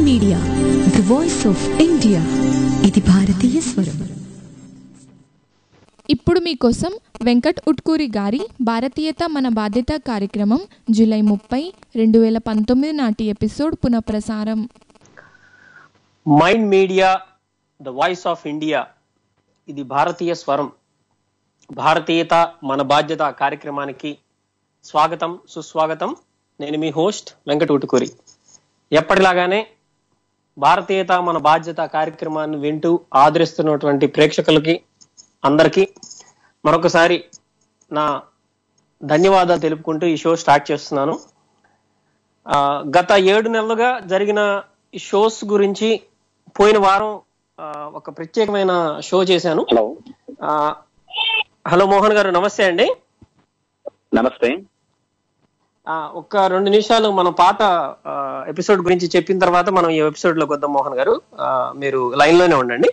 Media the voice of India ఇది భారతీయ స్వరం ఇప్పుడు మీకోసం వెంకట్ ఉట్కూరి గారి భారతీయత మన బాధ్యత కార్యక్రమం జూలై ముప్పై రెండు వేల పంతొమ్మిది నాటి ఎపిసోడ్ పునఃప్రసారం Mind Media the voice of India ఇది భారతీయ స్వరం భారతీయత మన బాధ్యత కార్యక్రమానికి స్వాగతం సుస్వాగతం నేను మీ హోస్ట్ వెంకట ఉటుకూరి ఎప్పటిలాగానే భారతీయత మన బాధ్యత కార్యక్రమాన్ని వింటూ ఆదరిస్తున్నటువంటి ప్రేక్షకులకి అందరికీ మరొకసారి నా ధన్యవాదాలు తెలుపుకుంటూ ఈ షో స్టార్ట్ చేస్తున్నాను ఆ, గత ఏడు నెలలుగా జరిగిన ఈ షోస్ గురించి పోయిన వారం ఆ, ఒక ప్రత్యేకమైన షో చేశాను హలో ఆ, హలో మోహన్ గారు నమస్తే అండి నమస్తే ఆ, ఒక్క రెండు నిమిషాలు మన పాత ఆ, ఎపిసోడ్ గురించి చెప్పిన తర్వాత మనం ఈ ఎపిసోడ్ లోకి వద్దాం మోహన్ గారు ఆ, మీరు లైన్ లోనే ఉండండి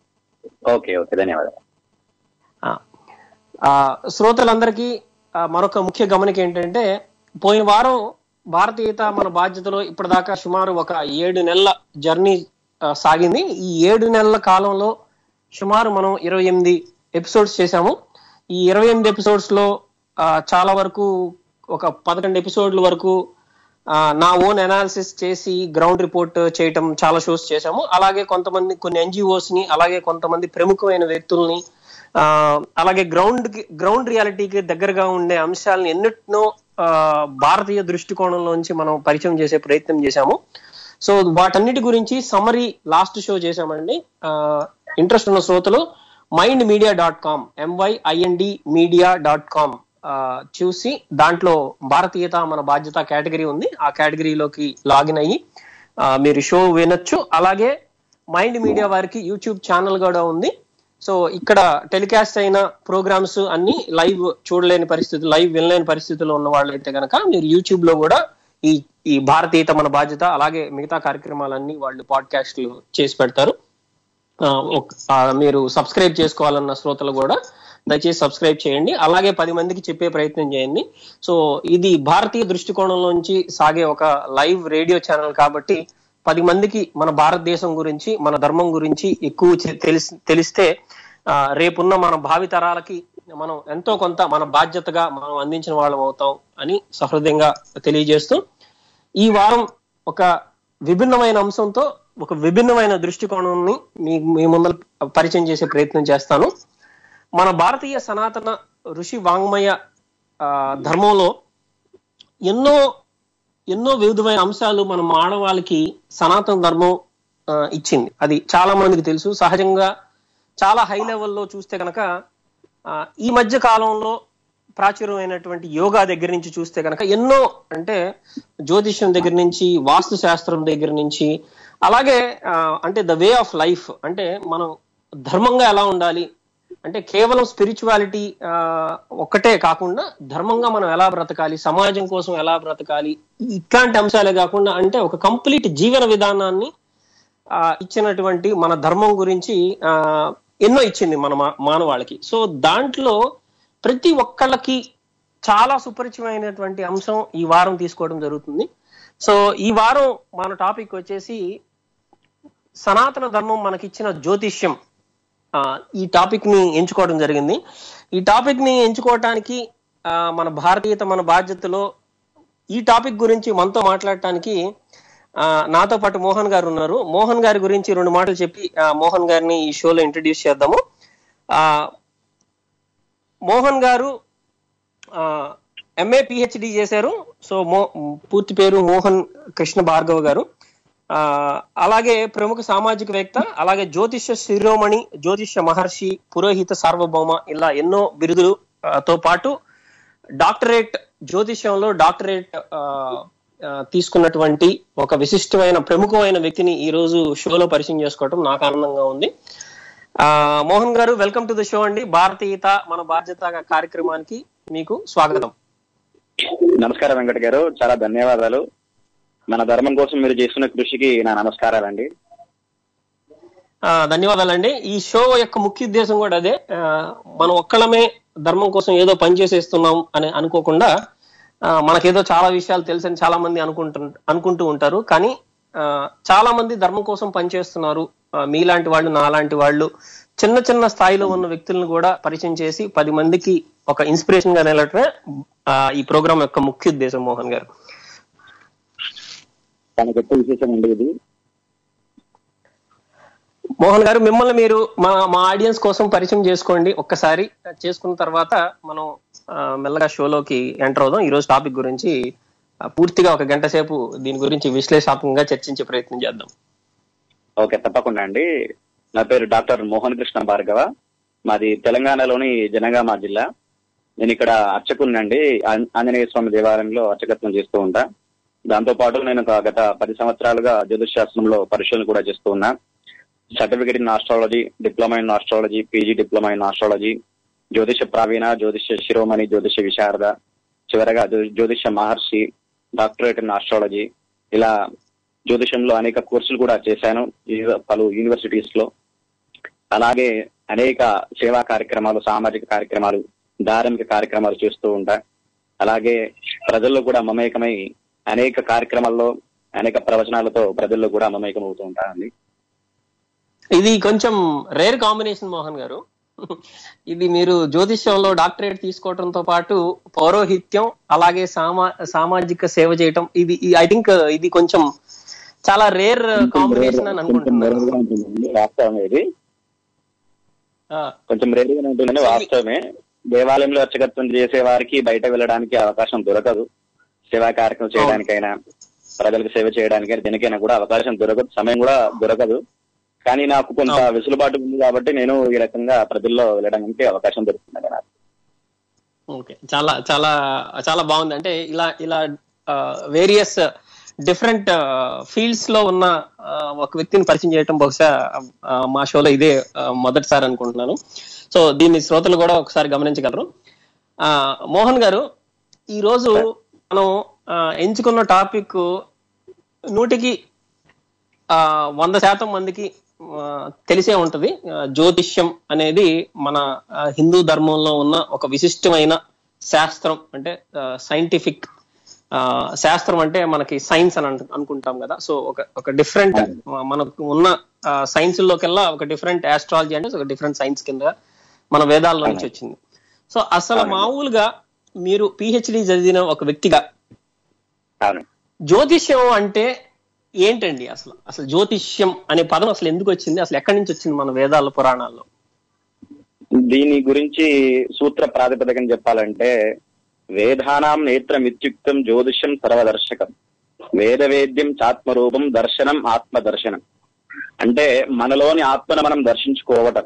ఓకే ఓకే ధన్యవాదాలు ఆ, ఆ, శ్రోతలందరికీ ఆ, మరొక ముఖ్య గమనిక ఏంటంటే పోయిన వారం భారతీయత మన బాధ్యతలో ఇప్పటిదాకా సుమారు ఒక ఏడు నెలల జర్నీ ఆ, సాగింది ఈ ఏడు నెలల కాలంలో సుమారు మనం ఇరవై ఎనిమిది ఎపిసోడ్స్ చేశాము ఈ ఇరవై ఎనిమిది ఎపిసోడ్స్ లో ఆ, చాలా వరకు ఒక పదకొండు ఎపిసోడ్ల వరకు ఆ, నా ఓన్ అనాలిసిస్ చేసి గ్రౌండ్ రిపోర్ట్ చేయటం చాలా షోస్ చేశాము అలాగే కొంతమంది కొన్ని ఎన్జిఓస్ ని అలాగే కొంతమంది ప్రముఖమైన వ్యక్తుల్ని ఆ, అలాగే గ్రౌండ్ కి గ్రౌండ్ రియాలిటీకి దగ్గరగా ఉండే అంశాలను ఎన్నిటినో ఆ, భారతీయ దృష్టికోణంలోంచి మనం పరిచయం చేసే ప్రయత్నం చేశాము సో వాటన్నిటి గురించి సమరీ లాస్ట్ షో చేశామండి ఇంట్రెస్ట్ ఉన్న శ్రోతలు Mind Media dot com M Y I N D media dot com చూసి దాంట్లో భారతీయత మన బాధ్యత కేటగిరీ ఉంది ఆ కేటగిరీలోకి లాగిన్ అయ్యి ఆ, మీరు షో వినొచ్చు అలాగే మైండ్ మీడియా వారికి యూట్యూబ్ ఛానల్ కూడా ఉంది సో ఇక్కడ టెలికాస్ట్ అయిన ప్రోగ్రామ్స్ అన్ని లైవ్ చూడలేని పరిస్థితి లైవ్ వినలేని పరిస్థితిలో ఉన్న వాళ్ళైతే కనుక మీరు యూట్యూబ్ లో కూడా ఈ ఈ భారతీయత మన బాధ్యత అలాగే మిగతా కార్యక్రమాలన్నీ వాళ్ళు పాడ్కాస్ట్లు చేసి పెడతారు ఆ, ఒక- ఆ, మీరు సబ్స్క్రైబ్ చేసుకోవాలన్న శ్రోతలు కూడా దయచేసి సబ్స్క్రైబ్ చేయండి అలాగే పది మందికి చెప్పే ప్రయత్నం చేయండి సో ఇది భారతీయ దృష్టికోణంలోంచి సాగే ఒక లైవ్ రేడియో ఛానల్ కాబట్టి పది మందికి మన భారతదేశం గురించి మన ధర్మం గురించి ఎక్కువ చె- తెలిసి తెలిస్తే ఆ, రేపున్న మన భావితరాలకి మనం ఎంతో కొంత మన బాధ్యతగా మనం అందించిన వాళ్ళం అవుతాం అని సహృదయంగా తెలియజేస్తూ ఈ వారం ఒక విభిన్నమైన అంశంతో ఒక విభిన్నమైన దృష్టికోణాన్ని మీ మీ ముందర పరిచయం చేసే ప్రయత్నం చేస్తాను మన భారతీయ సనాతన ఋషి వాంగ్మయ ఆ, ధర్మంలో ఎన్నో ఎన్నో వివిధమైన అంశాలు మన మానవాళికి సనాతన ధర్మం ఆ, ఇచ్చింది అది చాలా మందికి తెలుసు సహజంగా చాలా హై లెవెల్లో చూస్తే కనుక ఆ, ఈ మధ్య కాలంలో ప్రాచుర్యమైనటువంటి యోగా దగ్గర నుంచి చూస్తే కనుక ఎన్నో అంటే జ్యోతిష్యం దగ్గర నుంచి వాస్తు శాస్త్రం దగ్గర నుంచి అలాగే ఆ, అంటే ద వే ఆఫ్ లైఫ్ అంటే మనం ధర్మంగా ఎలా ఉండాలి అంటే కేవలం స్పిరిచువాలిటీ ఒక్కటే కాకుండా ధర్మంగా మనం ఎలా బ్రతకాలి సమాజం కోసం ఎలా బ్రతకాలి ఇట్లాంటి అంశాలే కాకుండా అంటే ఒక కంప్లీట్ జీవన విధానాన్ని ఆ, ఇచ్చినటువంటి మన ధర్మం గురించి ఆ, ఎన్నో ఇచ్చింది మన మా- మానవాళికి సో దాంట్లో ప్రతి ఒక్కళ్ళకి చాలా సుపరిచితమైనటువంటి అంశం ఈ వారం తీసుకోవడం జరుగుతుంది సో ఈ వారం మన టాపిక్ వచ్చేసి సనాతన ధర్మం మనకిచ్చిన జ్యోతిష్యం ఆ, ఈ టాపిక్ ని ఎంచుకోవడం జరిగింది ఈ టాపిక్ ని ఎంచుకోవటానికి ఆ, మన భారతీయత మన బాధ్యతలో ఈ టాపిక్ గురించి మనతో మాట్లాడటానికి ఆ, నాతో పాటు మోహన్ గారు ఉన్నారు మోహన్ గారి గురించి రెండు మాటలు చెప్పి ఆ, మోహన్ గారిని ఈ షోలో ఇంట్రడ్యూస్ చేద్దాము ఆ, మోహన్ గారు ఎంఏ పిహెచ్డి చేశారు సో మో పూర్తి పేరు మోహన్ కృష్ణ భార్గవ్ గారు ఆ అలాగే ప్రముఖ సామాజికవేత్త అలాగే జ్యోతిష్య శిరోమణి జ్యోతిష్య మహర్షి పురోహిత సార్వభౌమ ఇలా ఎన్నో బిరుదులు ఆ, తో పాటు డాక్టరేట్ జ్యోతిష్యంలో డాక్టరేట్ ఆ, ఆ, తీసుకున్నటువంటి ఒక విశిష్టమైన ప్రముఖమైన వ్యక్తిని ఈ రోజు షోలో పరిచయం చేసుకోవటం నాకు ఆనందంగా ఉంది ఆ మోహన్ గారు వెల్కమ్ టు ద షో అండి భారతీయత మన బాధ్యత కార్యక్రమానికి మీకు స్వాగతం నమస్కారం వెంకట గారు చాలా ధన్యవాదాలు మన ధర్మం కోసం మీరు చేస్తున్న కృషికి నా నమస్కారాలండి ఆ, ధన్యవాదాలండి ఈ షో యొక్క ముఖ్య ఉద్దేశం కూడా అదే ఆ, మనం ఒక్కళ్ళమే ధర్మం కోసం ఏదో పని చేసేస్తున్నాం అని అనుకోకుండా ఆ, మనకేదో చాలా విషయాలు తెలుసని చాలా మంది అనుకుంటు అనుకుంటూ ఉంటారు కానీ ఆ, చాలా మంది ధర్మం కోసం పనిచేస్తున్నారు ఆ, మీలాంటి వాళ్ళు నాలాంటి వాళ్ళు చిన్న చిన్న స్థాయిలో ఉన్న వ్యక్తులను కూడా పరిచయం చేసి పది మందికి ఒక ఇన్స్పిరేషన్ గా నిలటమే ఆ, ఈ ప్రోగ్రామ్ యొక్క ముఖ్య ఉద్దేశం మోహన్ గారు చాలా గొప్ప విశేషం అండి ఇది మోహన్ గారు మిమ్మల్ని మీరు మా మా ఆడియన్స్ కోసం పరిచయం చేసుకోండి ఒక్కసారి చేసుకున్న తర్వాత మనం ఆ, మెల్లగా షోలోకి ఎంటర్ అవుదాం ఈ రోజు టాపిక్ గురించి ఆ, పూర్తిగా ఒక గంట సేపు దీని గురించి విశ్లేషాత్మకంగా చర్చించే ప్రయత్నం చేద్దాం ఓకే తప్పకుండా అండి నా పేరు డాక్టర్ మోహన్ కృష్ణ భార్గవ మాది తెలంగాణలోని జనగామ జిల్లా నేను ఇక్కడ అర్చకున్నండి ఆం- ఆంజనేయ స్వామి దేవాలయంలో అర్చకత్వం చేస్తూ ఉంటా దాంతో పాటు నేను ఒక గత పది సంవత్సరాలుగా జ్యోతిష్ శాస్త్రంలో పరిశోధన కూడా చేస్తూ ఉన్నా certificate in astrology diploma in astrology PG diploma in astrology జ్యోతిష ప్రావీణ జ్యోతిష శిరోమణి జ్యోతిష విశారద చివరగా జ్యో- జ్యోతిష మహర్షి డాక్టరేట్ ఇన్ ఆస్ట్రాలజీ ఇలా జ్యోతిషంలో అనేక కోర్సులు కూడా చేశాను ఈ పలు యూనివర్సిటీస్ లో అలాగే అనేక సేవా కార్యక్రమాలు సామాజిక కార్యక్రమాలు ధార్మిక కార్యక్రమాలు చేస్తూ ఉంటా అలాగే ప్రజల్లో కూడా మమేకమై అనేక కార్యక్రమాల్లో అనేక ప్రవచనాలతో ప్రజల్లో కూడా మమేకం అవుతూ ఉంటానండి ఇది కొంచెం రేర్ కాంబినేషన్ మోహన్ గారు ఇది మీరు జ్యోతిష్యంలో డాక్టరేట్ తీసుకోవడంతో పాటు పౌరోహిత్యం అలాగే సామా సామాజిక సేవ చేయటం ఇది ఐ థింక్ ఇది కొంచెం చాలా రేర్ కాంబినేషన్ అని కొంచెం అనుకుంటున్నాను రేరుగా ఉంటుందండి వాస్తవమే ఇది ఆ, కొంచెం రేరుగా ఉంటుందని వాస్తవమే దేవాలయంలో అర్చకత్వం చేసే వారికి బయట వెళ్ళడానికి అవకాశం దొరకదు సేవా కార్యక్రమం చేయడానికైనా ప్రజలకు సేవ చేయడానికైనా దేనికైనా కూడా అవకాశం దొరకదు సమయం కూడా దొరకదు కానీ నాకు కొంత వెసులుబాటు ఉంది కాబట్టి నేను ఈ రకంగా ప్రజల్లో వెళ్ళడానికి అవకాశం దొరుకుతుంది నాకు ఓకే చాలా చాలా చాలా బాగుంది అంటే ఇలా ఇలా వేరియస్ డిఫరెంట్ ఫీల్డ్స్ లో ఉన్న ఆ, ఒక వ్యక్తిని పరిచయం చేయటం బహుశా ఆ, మా షోలో ఇదే ఆ, మొదటిసారి అనుకుంటున్నాను సో దీన్ని శ్రోతలు కూడా ఒకసారి గమనించగలరు ఆ, మోహన్ గారు ఈ రోజు మనం ఆ, ఎంచుకున్న టాపిక్ నూటికి ఆ, వంద శాతం మందికి ఆ, తెలిసే ఉంటది ఆ, జ్యోతిష్యం అనేది మన ఆ, హిందూ ధర్మంలో ఉన్న ఒక విశిష్టమైన శాస్త్రం అంటే సైంటిఫిక్ శాస్త్రం అంటే మనకి సైన్స్ అని అంటు- అనుకుంటాం కదా సో ఒక ఒక డిఫరెంట్ మనకు ఉన్న సైన్స్ లోకెల్లా ఒక డిఫరెంట్ ఆస్ట్రాలజీ అంటే ఒక డిఫరెంట్ సైన్స్ కింద మన వేదాల్లో నుంచి వచ్చింది సో అసలు మామూలుగా మీరు పిహెచ్డి చదివిన ఒక వ్యక్తిగా అవును జ్యోతిష్యం అంటే ఏంటండి అసలు అసలు జ్యోతిష్యం అనే పదం అసలు ఎందుకు వచ్చింది అసలు ఎక్కడి నుంచి వచ్చింది మన వేదాల పురాణాల్లో దీని గురించి సూత్ర ప్రాతిపదికన చెప్పాలంటే వేదానాం నేత్రమిత్యుక్తం జ్యోతిషం సర్వదర్శకం వేదవేద్యం చాత్మరూపం దర్శనం ఆత్మ దర్శనం అంటే మనలోని ఆత్మను మనం దర్శించుకోవటం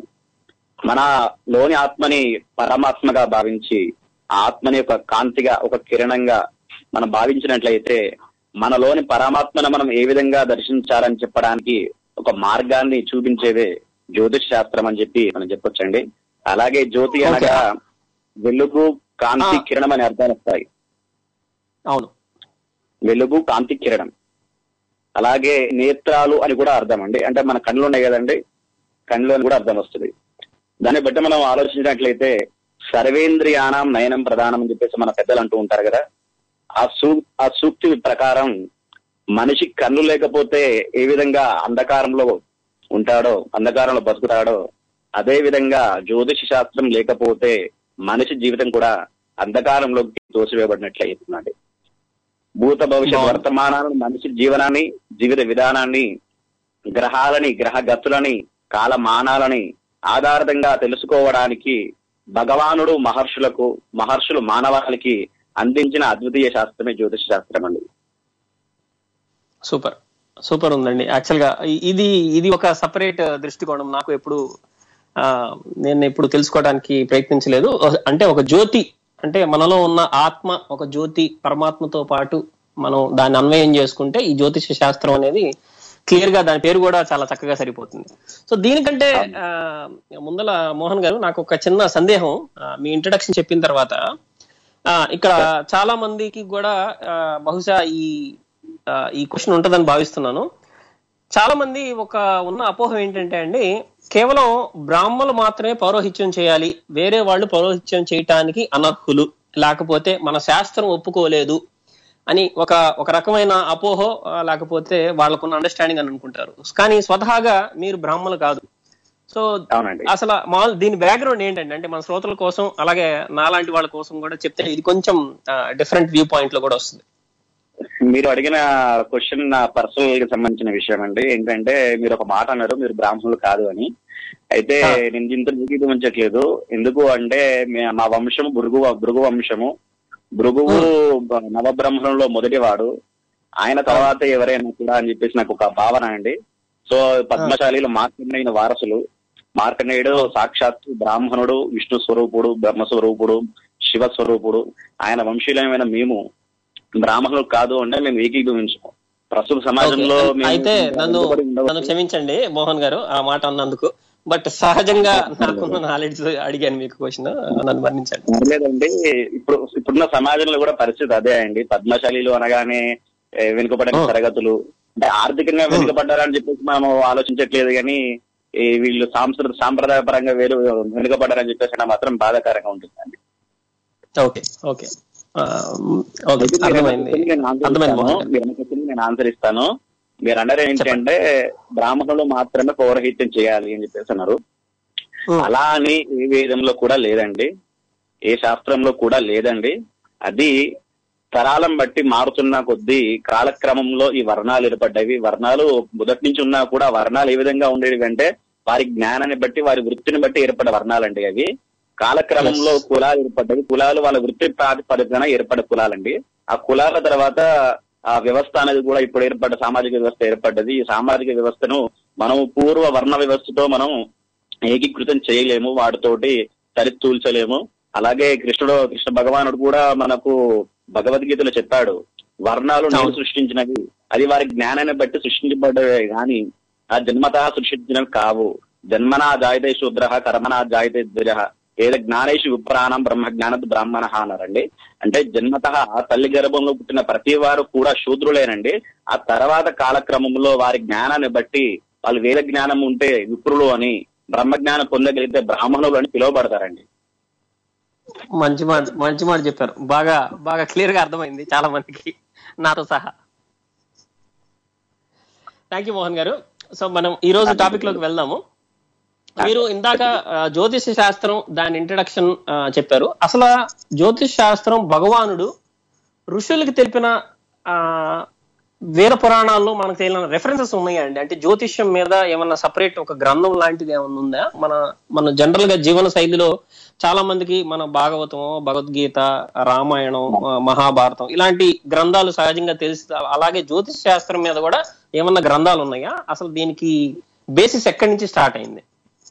మనలోని ఆత్మని పరమాత్మగా భావించి ఆ ఆత్మని ఒక కాంతిగా ఒక కిరణంగా మనం భావించినట్లయితే మనలోని పరమాత్మను మనం ఏ విధంగా దర్శించాలని చెప్పడానికి ఒక మార్గాన్ని చూపించేదే జ్యోతిష్ శాస్త్రం అని చెప్పి మనం చెప్పొచ్చండి అలాగే జ్యోతి అనగా వెలుగు కాంతి ఆ. కిరణం అనే అర్థాలు వస్తాయి అవును వెలుగు కాంతి కిరణం అలాగే నేత్రాలు అని కూడా అర్థం అండి అంటే మన కళ్ళు ఉన్నాయి కదండి కళ్ళు అని కూడా అర్థం వస్తుంది దాన్ని బట్టి మనం ఆలోచించినట్లయితే సర్వేంద్రియానం నయనం ప్రధానం అని చెప్పేసి మన పెద్దలు అంటూ ఉంటారు కదా ఆ సూ ఆ సూక్తి ప్రకారం మనిషి కన్ను లేకపోతే ఏ విధంగా అంధకారంలో ఉంటాడో అంధకారంలో బతుకుతాడో అదే విధంగా జ్యోతిష శాస్త్రం లేకపోతే మనిషి జీవితం కూడా అంధకారంలోకి తోసివేయబడినట్లయితుందండి భూత భవిష్యత్ బాగుంది. వర్తమానాలను మనిషి జీవనాన్ని జీవిత విధానాన్ని గ్రహాలని గ్రహ గతులని కాలమానాలని ఆధారితంగా తెలుసుకోవడానికి భగవానుడు మహర్షులకు మహర్షులు మానవాళికి అందించిన అద్వితీయ శాస్త్రమే జ్యోతిష శాస్త్రం అండి సూపర్ సూపర్ ఉందండి యాక్చువల్ గా ఇ- ఇది ఇది ఒక సపరేట్ దృష్టికోణం నాకు ఎప్పుడు ఆ, నేను ఎప్పుడు తెలుసుకోవడానికి ప్రయత్నించలేదు అంటే ఒక జ్యోతి అంటే మనలో ఉన్న ఆత్మ ఒక జ్యోతి పరమాత్మతో పాటు మనం దాన్ని అన్వయం చేసుకుంటే ఈ జ్యోతిష శాస్త్రం అనేది క్లియర్ గా దాని పేరు కూడా చాలా చక్కగా సరిపోతుంది సో దీనికంటే ఆ, ముందల మోహన్ గారు నాకు ఒక చిన్న సందేహం ఆ, మీ ఇంట్రడక్షన్ చెప్పిన తర్వాత ఆ, ఇక్కడ చాలా మందికి కూడా ఆ, బహుశా ఈ ఆ, ఈ క్వశ్చన్ ఉంటుందని భావిస్తున్నాను చాలా మంది ఒక ఉన్న అపోహం ఏంటంటే అండి కేవలం బ్రాహ్మణులు మాత్రమే పౌరోహిత్యం చేయాలి వేరే వాళ్ళు పౌరోహిత్యం చేయటానికి అనర్హులు లేకపోతే మన శాస్త్రం ఒప్పుకోలేదు అని ఒక ఒక రకమైన అపోహో ఆ, లేకపోతే వాళ్ళకున్న అండర్స్టాండింగ్ అని అనుకుంటారు కానీ స్వతహాగా మీరు బ్రాహ్మణులు కాదు సో అవునండి అసలు మామూలు దీని బ్యాక్గ్రౌండ్ ఏంటంటే అంటే మన శ్రోతల కోసం అలాగే నాలాంటి వాళ్ళ కోసం కూడా చెప్తే ఇది కొంచెం డిఫరెంట్ వ్యూ పాయింట్ లో కూడా వస్తుంది మీరు అడిగిన క్వశ్చన్ నా పర్సనల్ కి సంబంధించిన విషయం అండి ఏంటంటే మీరు ఒక మాట అన్నారు మీరు బ్రాహ్మణులు కాదు అని అయితే ఆ. నేను ఇంత ఉంచట్లేదు ఎందుకు అంటే మే- మా వంశము భృగు భృగు వంశము భృగువు బ- నవబ్రహ్మణంలో మొదటివాడు ఆయన తర్వాత ఎవరైనా కూడా అని చెప్పేసి నాకు ఒక భావన అండి సో పద్మశాలిలో మార్కండేయుని వారసులు మార్కండేయుడు సాక్షాత్తు బ్రాహ్మణుడు విష్ణు స్వరూపుడు బ్రహ్మ స్వరూపుడు శివ స్వరూపుడు ఆయన వంశీయమైన మేము బ్రాహ్మణులు కాదు అంటే మేము ఏకీభవించము ప్రస్తుత సమాజంలో Okay. మేము అయితే నన్ను వెనుకబడి ఉండవచ్చు. నన్ను క్షమించండి మోహన్ గారు ఆ మాట అన్నందుకు బట్ సహజంగా నాకున్న నాలెడ్జ్ అడిగాను మీకు క్వశ్చన్ నన్ను మన్నించండి పర్లేదండి ఇప్పుడు ఇప్పుడున్న సమాజంలో కూడా పరిస్థితి అదే అండి పద్మశాలీలు అనగానే ఏ, వెనుకబడిన Oh. తరగతులు అంటే ఆర్థికంగా వెనుకబడ్డారని చెప్పేసి మనం ఆలోచించట్లేదు కానీ ఈ వీళ్ళు సాంస్కృతిక సాంప్రదాయ పరంగా వేరు వెనుకబడ్డారని చెప్పేసి నాకు మాత్రం బాధాకరంగా ఉంటుందండి ఓకే ఓకే ఓకే అర్థమైంది నేను ఆన్సర్ అర్థమైంది ఇస్తాను. మోహన్ గారు మీరు అన్న క్వశ్చన్కి నేను ఆన్సర్ ఇస్తాను మీరు అన్నారు ఏంటంటే బ్రాహ్మణులు మాత్రమే పౌరహిత్యం చేయాలి అని చెప్పేసి అన్నారు ఉమ్, అలా అని ఏ వేదంలో కూడా లేదండి ఏ శాస్త్రంలో కూడా లేదండి అది తరాలం బట్టి మారుతున్న కొద్దీ కాలక్రమంలో ఈ వర్ణాలు ఏర్పడ్డవి వర్ణాలు మొదటి నుంచి ఉన్నా కూడా వర్ణాలు ఏ విధంగా ఉండేవి అంటే వారి జ్ఞానాన్ని బట్టి వారి వృత్తిని బట్టి ఏర్పడ్డ వర్ణాలండి అవి కాలక్రమంలో Yes. కులాలు ఏర్పడ్డవి కులాలు వాళ్ళ వృత్తి ప్రాతిపదికన ఏర్పడ్డ కులాలండి ఆ కులాల తర్వాత ఆ వ్యవస్థ అనేది కూడా ఇప్పుడు ఏర్పడ్డ సామాజిక వ్యవస్థ ఏర్పడ్డది ఈ సామాజిక వ్యవస్థను మనం పూర్వ వర్ణ వ్యవస్థతో మనం ఏకీకృతం చేయలేము వాటితోటి సరితూల్చలేము అలాగే కృష్ణుడు కృష్ణ భగవానుడు కూడా మనకు భగవద్గీతలో చెప్పాడు వర్ణాలు నేను అవును. సృష్టించినవి అది వారి జ్ఞానాన్ని బట్టి సృష్టించబడ్డవే గాని ఆ జన్మత సృష్టించినవి కావు జన్మనా జాయితే శూద్ర కర్మనా జాయితే ద్విజ ఏద జ్ఞానేషు విప్రాణం బ్రహ్మ జ్ఞానద్ బ్రాహ్మణ అన్నారండి అంటే జన్మత తల్లి గర్భంలో పుట్టిన ప్రతి వారు కూడా శూద్రులేనండి ఆ తర్వాత కాలక్రమంలో వారి జ్ఞానాన్ని బట్టి వాళ్ళు వేద జ్ఞానం ఉంటే విప్రులు అని బ్రహ్మ జ్ఞానం పొందగలిగితే బ్రాహ్మణులు అని పిలువబడతారండి మంచి మాట మంచి మాట చెప్పారు బాగా బాగా క్లియర్ గా అర్థమైంది చాలా మందికి నాతో సహా థ్యాంక్ యూ మోహన్ గారు సో మనం ఈ రోజు టాపిక్ లోకి వెళ్దాము మీరు ఇందాక ఆ, జ్యోతిష శాస్త్రం దాని ఇంట్రడక్షన్ చెప్పారు అసలు ఆ జ్యోతిష్ శాస్త్రం భగవానుడు ఋషులకి తెలిపిన ఆ వేద పురాణాల్లో మనకు తెలియని రెఫరెన్సెస్ ఉన్నాయండి అంటే జ్యోతిష్యం మీద ఏమన్నా సపరేట్ ఒక గ్రంథం లాంటిది ఏమన్నా ఉందా మన మన జనరల్ గా జీవన శైలిలో చాలా మందికి మన భాగవతం భగవద్గీత రామాయణం ఆ, మహాభారతం ఇలాంటి గ్రంథాలు సహజంగా తెలిసి అలాగే జ్యోతిష్ శాస్త్రం మీద కూడా ఏమన్నా గ్రంథాలు ఉన్నాయా అసలు దీనికి బేసిస్ ఎక్కడి నుంచి స్టార్ట్ అయింది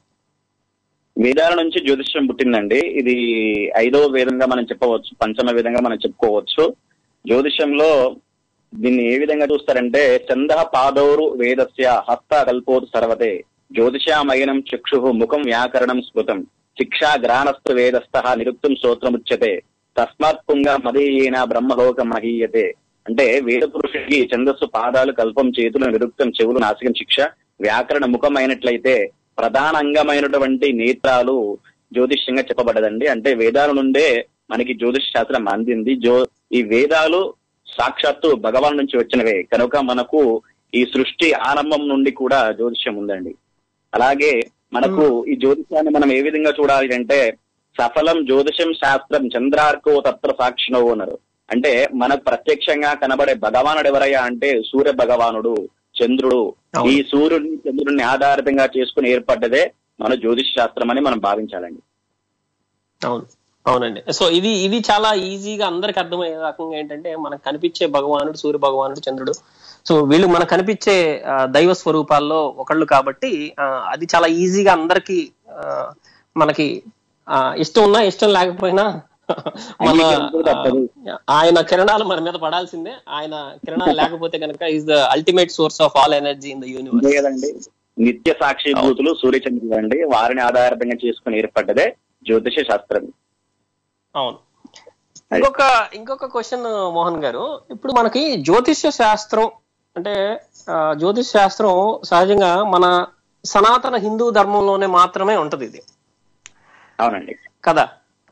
వేదాల నుంచి జ్యోతిష్యం పుట్టిందండి ఇది ఐదో వేదంగా మనం చెప్పవచ్చు పంచమ వేదంగా మనం చెప్పుకోవచ్చు జ్యోతిష్యంలో దీన్ని ఏ విధంగా చూస్తారంటే చంద పాదౌరు వేదస్య హస్త కల్పోతు సర్వతే జ్యోతిషామయనం చక్షు ముఖం వ్యాకరణం స్మృతం శిక్షా గ్రానస్తు వేదస్థ నిరుక్తం స్తోత్రముచ్యతే తస్మాత్ పుంగ మదీయేన బ్రహ్మలోకం మహీయతే అంటే వేద పురుషుడికి ఛందస్సు పాదాలు కల్పం చేతులు నిరుక్తం చెవులు నాసికం శిక్ష వ్యాకరణ ముఖం అయినట్లయితే ప్రధాన అంగమైనటువంటి నేత్రాలు జ్యోతిష్యంగా చెప్పబడ్డదండి అంటే వేదాల నుండే మనకి జ్యోతిష్ శాస్త్రం అందింది జో ఈ వేదాలు సాక్షాత్తు భగవాన్ నుంచి వచ్చినవే కనుక మనకు ఈ సృష్టి ఆరంభం నుండి కూడా జ్యోతిష్యం ఉందండి అలాగే మనకు ఈ జ్యోతిష్యాన్ని మనం ఏ విధంగా చూడాలి అంటే సఫలం జ్యోతిషం శాస్త్రం చంద్రార్కో తత్ర సాక్షినో అన్నారు అంటే మనకు ప్రత్యక్షంగా కనబడే భగవానుడు ఎవరయ్యా అంటే సూర్య భగవానుడు చంద్రుడు అవును. ఈ సూర్యుడిని చంద్రుడిని ఆధారితంగా చేసుకుని ఏర్పడ్డదే మన జ్యోతిష్ శాస్త్రం అని మనం భావించాలండి అవును అవునండి సో ఇది ఇది చాలా ఈజీగా అందరికి అర్థమయ్యే రకంగా ఏంటంటే మనకు కనిపించే భగవానుడు సూర్య భగవానుడు చంద్రుడు సో వీళ్ళు మనకు కనిపించే ఆ, దైవ స్వరూపాల్లో ఒకళ్ళు కాబట్టి ఆ, అది చాలా ఈజీగా అందరికి మనకి ఆ, ఇష్టం ఉన్నా ఇష్టం లేకపోయినా మన అంగీకరించక తప్పదు. ఆ, ఆయన కిరణాలు మన మీద పడాల్సిందే ఆయన కిరణాలు లేకపోతే కనుక is the ultimate source of all energy in the universe అంతే కదండి నిత్య సాక్షి భూతులు సూర్యచంద్రుడు అండి వారిని ఆధారంగా చేసుకుని ఏర్పడ్డదే జ్యోతిష శాస్త్రం అవును ఇంకొక ఇంకొక క్వశ్చన్ మోహన్ గారు ఇప్పుడు మనకి జ్యోతిష్య శాస్త్రం అంటే ఆ, జ్యోతిష శాస్త్రం సహజంగా మన సనాతన హిందూ ధర్మంలోనే మాత్రమే ఉంటది ఇది అవునండి కదా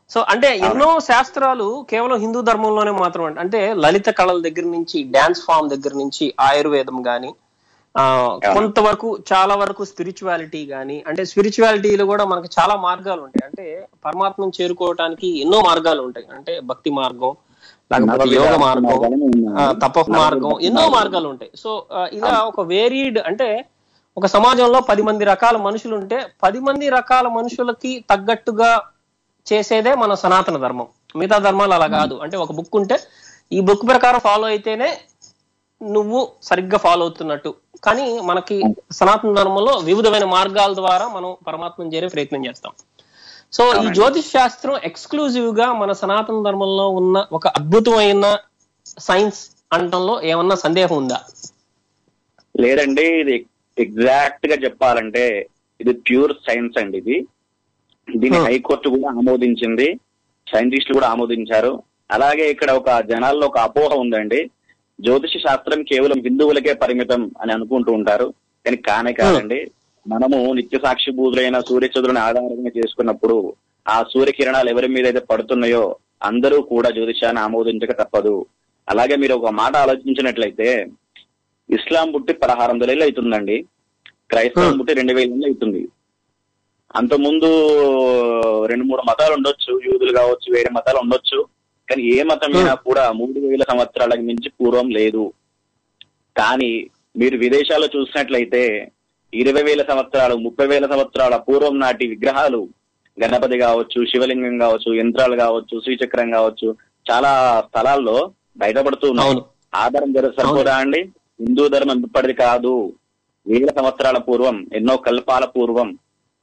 సో అంటే ఎన్నో శాస్త్రాలు కేవలం హిందూ ధర్మంలోనే మాత్రం అంటే- అంటే లలిత కళల దగ్గర నుంచి డాన్స్ ఫామ్ దగ్గర నుంచి ఆయుర్వేదం గాని ఆ కొంతవరకు చాలా వరకు స్పిరిచువాలిటీ గాని అంటే స్పిరిచువాలిటీలో కూడా మనకు చాలా మార్గాలు ఉంటాయి అంటే పరమాత్మను చేరుకోవటానికి ఎన్నో మార్గాలు ఉంటాయి అంటే భక్తి మార్గం లేకపోతే యోగ మార్గం ఆ, తప మార్గం ఎన్నో మార్గాలు ఉంటాయి సో ఆ, ఇలా ఒక వేరీడ్ అంటే ఒక సమాజంలో పది మంది రకాల మనుషులు ఉంటే పది మంది రకాల మనుషులకి తగ్గట్టుగా చేసేదే మన సనాతన ధర్మం మిగతా ధర్మాలు అలా కాదు అంటే ఒక బుక్ ఉంటే ఈ బుక్ ప్రకారం ఫాలో అయితేనే నువ్వు సరిగ్గా ఫాలో అవుతున్నట్టు కానీ మనకి సనాతన ధర్మంలో వివిధమైన మార్గాల ద్వారా మనం పరమాత్మను చేరే ప్రయత్నం చేస్తాం సో ఈ జ్యోతిష్ శాస్త్రం ఎక్స్క్లూజివ్ గా మన సనాతన ధర్మంలో ఉన్న ఒక అద్భుతమైన సైన్స్ అనటంలో ఏమన్నా సందేహం ఉందా లేదండి ఇది ఎగ్జాక్ట్ గా చెప్పాలంటే ఇది ప్యూర్ సైన్స్ అండి ఇది దీన్ని Hmm. హైకోర్టు కూడా ఆమోదించింది సైంటిస్టులు కూడా ఆమోదించారు అలాగే ఇక్కడ ఒక జనాల్లో ఒక అపోహ ఉందండి జ్యోతిష శాస్త్రం కేవలం హిందువులకే పరిమితం అని అనుకుంటూ ఉంటారు కానీ కానే కాదండి మనము నిత్య సాక్షి బూదులైన సూర్యచంద్రుని ఆధారంగా చేసుకున్నప్పుడు ఆ సూర్యకిరణాలు ఎవరి మీద అయితే పడుతున్నాయో అందరూ కూడా జ్యోతిషాన్ని ఆమోదించక తప్పదు అలాగే మీరు ఒక మాట ఆలోచించినట్లయితే ఇస్లాం పుట్టి పదహారు వందల ఏళ్ళు అవుతుందండి క్రైస్తవం పుట్టి రెండు వేల ఏళ్ళు అవుతుంది అంత ముందు రెండు మూడు మతాలు ఉండొచ్చు యూదులు కావచ్చు వేరే మతాలు ఉండొచ్చు కానీ ఏ మతమైనా కూడా మూడు వేల సంవత్సరాలకు మించి పూర్వం లేదు కానీ మీరు విదేశాల్లో చూసినట్లయితే ఇరవై వేల సంవత్సరాలు ముప్పై వేల సంవత్సరాల పూర్వం నాటి విగ్రహాలు గణపతి కావచ్చు శివలింగం కావచ్చు యంత్రాలు కావచ్చు శ్రీచక్రం కావచ్చు చాలా స్థలాల్లో బయటపడుతూ ఉన్నాయి అవును. ఆధారం జర సరిపోదా అండి హిందూ ధర్మం ఇప్పటిది కాదు వేల సంవత్సరాల పూర్వం ఎన్నో కల్పాల పూర్వం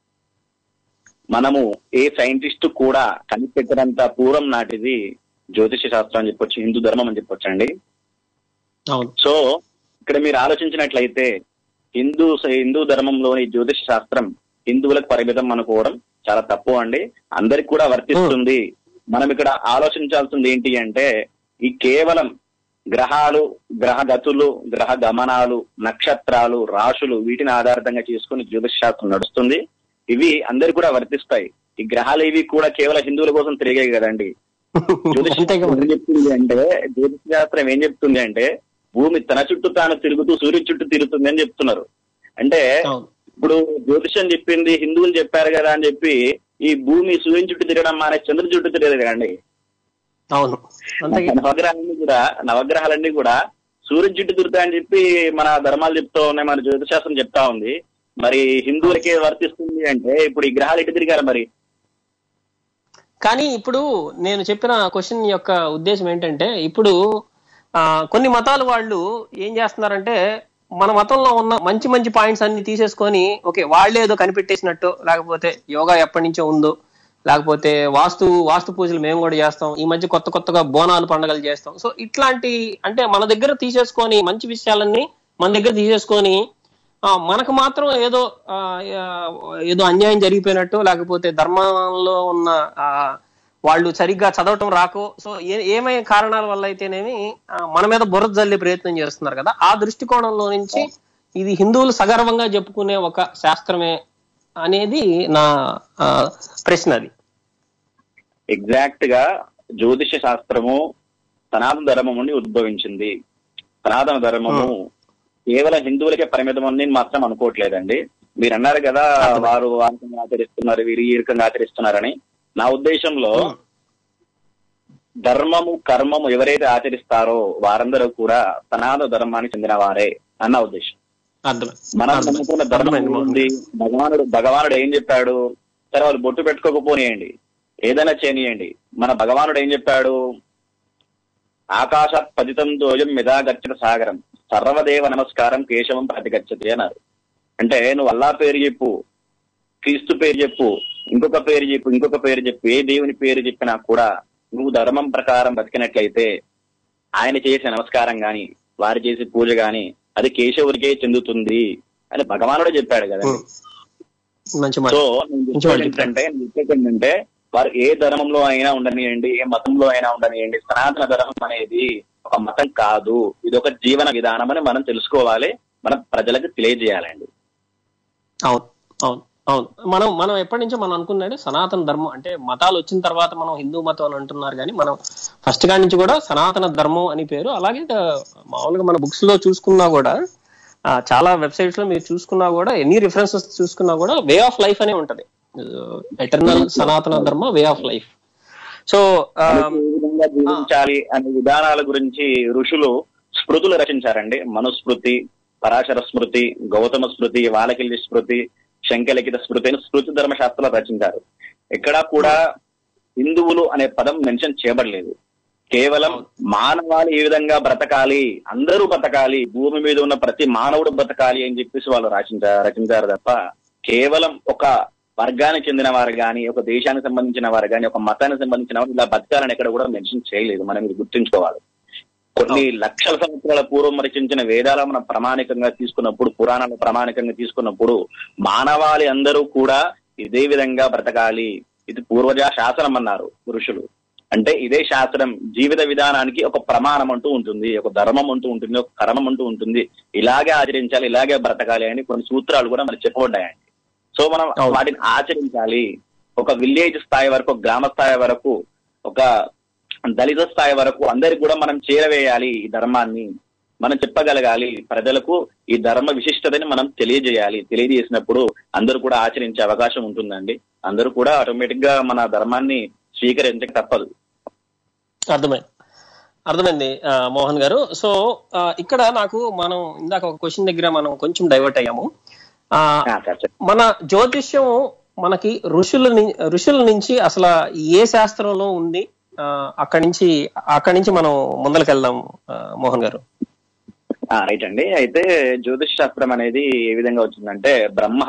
మనము ఏ సైంటిస్ట్ కూడా కనిపెట్టినంత పూర్వం నాటిది జ్యోతిష శాస్త్రం అని చెప్పొచ్చు హిందూ ధర్మం అని చెప్పొచ్చు అండి అవును సో ఇక్కడ మీరు ఆలోచించినట్లయితే హిందూ హిందూ ధర్మంలోని జ్యోతిష శాస్త్రం హిందువులకు పరిమితం అనుకోవడం చాలా తప్పు అండి అందరికి కూడా వర్తిస్తుంది మనం ఇక్కడ ఆలోచించాల్సింది ఏంటి అంటే ఈ కేవలం గ్రహాలు గ్రహ గతులు గ్రహ గమనాలు నక్షత్రాలు రాశులు వీటిని ఆధారితంగా చేసుకుని జ్యోతిష శాస్త్రం నడుస్తుంది ఇవి అందరికి కూడా వర్తిస్తాయి ఈ గ్రహాలు ఇవి కూడా కేవలం హిందువుల కోసం తిరిగాయి కదండి జ్యోతిష అంతేగా శాస్త్రం మరి. ఏం చెప్తుంది అంటే జ్యోతిష శాస్త్రం ఏం చెప్తుంది అంటే భూమి తన చుట్టూ తాను తిరుగుతూ సూర్యుడి చుట్టూ తిరుగుతుంది అని చెప్తున్నారు అంటే అవును ఇప్పుడు జ్యోతిషం చెప్పింది హిందువులు చెప్పారు కదా అని చెప్పి ఈ భూమి సూర్యుని చుట్టూ తిరగడం మానే చంద్రుడి చుట్టూ తిరగదు కదండి అవును అంతే నవగ్రహాలన్నీ కూడా నవగ్రహాలన్నీ కూడా సూర్యుని చుట్టూ తిరుగుతాయని చెప్పి మన ధర్మాలు చెప్తూ ఉన్నాయి మన జ్యోతిశాస్త్రం చెప్తా ఉంది మరి హిందువులకే వర్తిస్తుంది అంటే ఇప్పుడు ఈ గ్రహాలు ఎటు తిరిగారు మరి కానీ ఇప్పుడు నేను చెప్పిన క్వశ్చన్ యొక్క ఉద్దేశం ఏంటంటే ఇప్పుడు ఆ, కొన్ని మతాల వాళ్ళు ఏం చేస్తున్నారంటే మన మతంలో ఉన్న మంచి మంచి పాయింట్స్ అన్ని తీసేసుకొని ఓకే వాళ్ళే ఏదో కనిపెట్టేసినట్టు లేకపోతే యోగా ఎప్పటి నుంచో ఉందో లేకపోతే వాస్తు వాస్తు పూజలు మేము కూడా చేస్తాం ఈ మధ్య కొత్త కొత్తగా బోనాలు పండుగలు చేస్తాం సో ఇట్లాంటి అంటే మన దగ్గర తీసేసుకొని మంచి విషయాలన్నీ మన దగ్గర తీసేసుకొని ఆ, మనకు మాత్రం ఏదో ఆ, ఆ, ఏదో అన్యాయం జరిగిపోయినట్టు లేకపోతే ధర్మంలో ఉన్న ఆ, వాళ్ళు సరిగ్గా చదవటం రాకో సో ఏ- ఏమై కారణాల వల్ల అయితేనేమి ఆ, మన మీద బురద జల్లే ప్రయత్నం చేస్తున్నారు కదా ఆ దృష్టికోణంలో నుంచి ఇది హిందువులు సగర్వంగా చెప్పుకునే ఒక శాస్త్రమే అనేది నా ఆ, ప్రశ్న అది ఎగ్జాక్ట్ గా జ్యోతిష శాస్త్రము సనాతన ధర్మం నుండి ఉద్భవించింది సనాతన ధర్మము కేవలం హిందువులకే పరిమితం అని నేను మాత్రం అనుకోవట్లేదండి మీరు అన్నారు కదా వారు ఆ రకంగా ఆచరిస్తున్నారు వీరు ఈ రకంగా ఆచరిస్తున్నారని నా ఉద్దేశంలో ధర్మము కర్మము ఎవరైతే ఆచరిస్తారో వారందరూ కూడా సనాతన ధర్మానికి చెందిన వారే అన్న ఉద్దేశం అర్థమే మనం అర్థమే. నమ్ముకున్న ధర్మం అర్థమైంది మోహన్. ఉంది భగవానుడు భగవానుడు ఏం చెప్పాడు సరే వాళ్ళు బొట్టు పెట్టుకోకపోనియండి ఏదైనా చేయనియండి మన భగవానుడు ఏం చెప్పాడు ఆకాశాత్ పతితం దోజం మిదాగచ్చత సాగరం సర్వదేవ నమస్కారం కేశవం ప్రతిగచ్చతి అన్నారు అంటే నువ్వు అల్లా పేరు చెప్పు క్రీస్తు పేరు చెప్పు ఇంకొక పేరు చెప్పు ఇంకొక పేరు చెప్పు ఏ దేవుని పేరు చెప్పినా కూడా నువ్వు ధర్మం ప్రకారం బతికినట్లయితే ఆయన చేసే నమస్కారం గాని వారు చేసే పూజ గాని అది కేశవుడికే చెందుతుంది అని భగవానుడే చెప్పాడు కదా ఉమ్. మంచి మాట సో నేను మంచి చెప్పేది మాట ఏంటంటే నేను చెప్పేది ఏంటంటే వారు ఏ ధర్మంలో అయినా ఉండనియండి ఏ మతంలో అయినా ఉండనియండి సనాతన ధర్మం అనేది ఒక మతం కాదు ఇది ఒక జీవన విధానం అని మనం తెలుసుకోవాలి మన ప్రజలకు తెలియజేయాలండి అవును అవును అవును మనం మనం ఎప్పటి నుంచో మనం అనుకున్నాడు సనాతన ధర్మం అంటే మతాలు వచ్చిన తర్వాత మనం హిందూ మతం అని అంటున్నారు కానీ మనం ఫస్ట్ గా నుంచి కూడా సనాతన ధర్మం అని పేరు అలాగే ఆ, మామూలుగా మన బుక్స్ లో చూసుకున్నా కూడా ఆ, చాలా వెబ్సైట్స్ లో మీరు చూసుకున్నా కూడా ఎన్ని రిఫరెన్సెస్ చూసుకున్నా కూడా వే ఆఫ్ లైఫ్ అనే ఉంటది ఎటర్నల్ సనాతన ధర్మ వే ఆఫ్ లైఫ్ సో మనకు ఏ విధంగా జీవించాలి అనే విధానాల గురించి ఋషులు స్మృతులు రచించారండి మనుస్మృతి పరాశర స్మృతి గౌతమ స్మృతి వాలకిల్లి స్మృతి శంకలిఖిత స్మృతి అని స్మృతి ధర్మశాస్త్రాలు రచించారు ఎక్కడా కూడా హిందువులు అనే పదం మెన్షన్ చేయబడలేదు కేవలం మానవాళి ఏ విధంగా బ్రతకాలి అందరూ బ్రతకాలి భూమి మీద ఉన్న ప్రతి మానవుడు బ్రతకాలి అని చెప్పేసి వాళ్ళు రచించారు రచించారు తప్ప కేవలం ఒక వర్గానికి చెందిన వారు కానీ ఒక దేశానికి సంబంధించిన వారు కానీ ఒక మతానికి సంబంధించిన వారు ఇలా బతకాలని ఎక్కడ కూడా మెన్షన్ చేయలేదు మనం ఇది గుర్తుంచుకోవాలి కొన్ని లక్షల సంవత్సరాల పూర్వం రచించిన వేదాల మనం ప్రామాణికంగా తీసుకున్నప్పుడు పురాణాలు ప్రామాణికంగా తీసుకున్నప్పుడు మానవాళి అందరూ కూడా ఇదే విధంగా బ్రతకాలి ఇది పూర్వజ శాసనం అన్నారు ఋషులు అంటే ఇదే శాస్త్రం జీవిత విధానానికి ఒక ప్రమాణం అంటూ ఉంటుంది ఒక ధర్మం అంటూ ఉంటుంది ఒక కర్మం అంటూ ఉంటుంది ఇలాగే ఆచరించాలి ఇలాగే బ్రతకాలి అని కొన్ని సూత్రాలు కూడా మనకి చెప్పబడ్డాయండి సో మనం అవును. వాటిని ఆచరించాలి ఒక విలేజ్ స్థాయి వరకు ఒక గ్రామ స్థాయి వరకు ఒక దళిత స్థాయి వరకు అందరికి కూడా మనం చేరవేయాలి ఈ ధర్మాన్ని మనం చెప్పగలగాలి ప్రజలకు ఈ ధర్మ విశిష్టతని మనం తెలియజేయాలి తెలియజేసినప్పుడు అందరూ కూడా ఆచరించే అవకాశం ఉంటుందండి అందరూ కూడా ఆటోమేటిక్ గా మన ధర్మాన్ని స్వీకరించక తప్పదు అర్థమైంది అర్థమైంది ఆ, మోహన్ గారు సో ఆ, ఇక్కడ నాకు మనం ఇందాక ఒక క్వశ్చన్ దగ్గర మనం కొంచెం డైవర్ట్ అయ్యాము ఆ, ఆ, సార్ చెప్పండి. మన జ్యోతిష్యం మనకి ఋషుల ని- ఋషుల నుంచి అసలు ఏ శాస్త్రంలో ఉంది ఆ, అక్కడి నుంచి అక్కడి నుంచి మనం ముందరకెళ్దాం ఆ, మోహన్ గారు ఆ, రైట్ అండి అయితే జ్యోతిష్ శాస్త్రం అనేది ఏ విధంగా వచ్చిందంటే బ్రహ్మ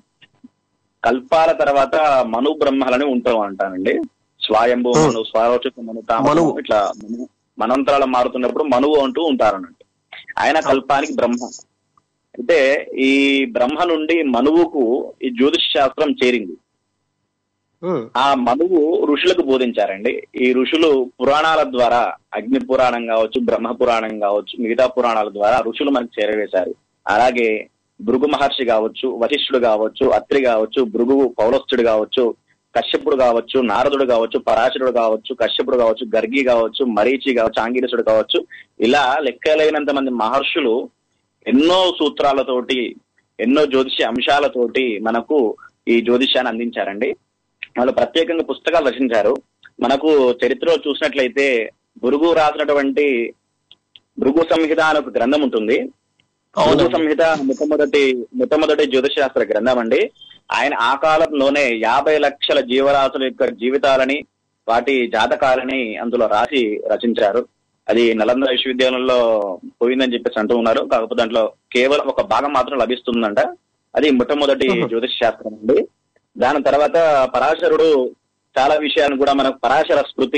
కల్పాల తర్వాత మను బ్రహ్మలని ఉంటాం అంటానండి స్వయంభూ మను స్వరోచిత మను తామను మనువు. ఇట్లా మను- మనంతరాలు మారుతున్నప్పుడు మనువు అంటూ ఉంటారు అన్నట్టు ఆయన కల్పానికి బ్రహ్మ అయితే ఈ బ్రహ్మ నుండి మనువుకు ఈ జ్యోతిష్ శాస్త్రం చేరింది ఉమ్, ఆ మనువు ఋషులకు బోధించారండి ఈ ఋషులు పురాణాల ద్వారా అగ్ని పురాణం కావచ్చు బ్రహ్మ పురాణం కావచ్చు మిగతా పురాణాల ద్వారా ఋషులు మనకు చేరవేశారు అలాగే భృగు మహర్షి కావచ్చు వశిష్ఠుడు కావచ్చు అత్రి కావచ్చు భృగు పౌలస్తుడు కావచ్చు కశ్యపుడు కావచ్చు నారదుడు కావచ్చు పరాశరుడు కావచ్చు కశ్యపుడు కావచ్చు గర్గి కావచ్చు మరీచి కావచ్చు ఆంగిరసుడు కావచ్చు ఇలా లెక్కలేనంత మంది మహర్షులు ఎన్నో సూత్రాలతోటి ఎన్నో జ్యోతిష్య అంశాలతోటి మనకు ఈ జ్యోతిష్యాన్ని అందించారండి వాళ్ళు ప్రత్యేకంగా పుస్తకాలు రచించారు మనకు చరిత్రలో చూసినట్లయితే భృగు రాసినటువంటి భృగు సంహిత అనే ఒక గ్రంథం ఉంటుంది భృగు అవునండి. సంహిత మొట్టమొదటి మొట్టమొదటి జ్యోతిష్ శాస్త్ర గ్రంథం అండి ఆయన ఆ కాలంలోనే యాభై లక్షల జీవరాశుల యొక్క జీవితాలని వాటి జాతకాలని అందులో రాసి రచించారు అది నలంద విశ్వవిద్యాలయంలో పోయిందని చెప్పేసి అంటూ ఉన్నారు కాకపోతే దాంట్లో కేవలం ఒక భాగం మాత్రం లభిస్తుందంట అది మొట్టమొదటి జ్యోతిష్ శాస్త్రం అండి దాని తర్వాత పరాశరుడు చాలా విషయాలను కూడా మనకు పరాశర స్మృతి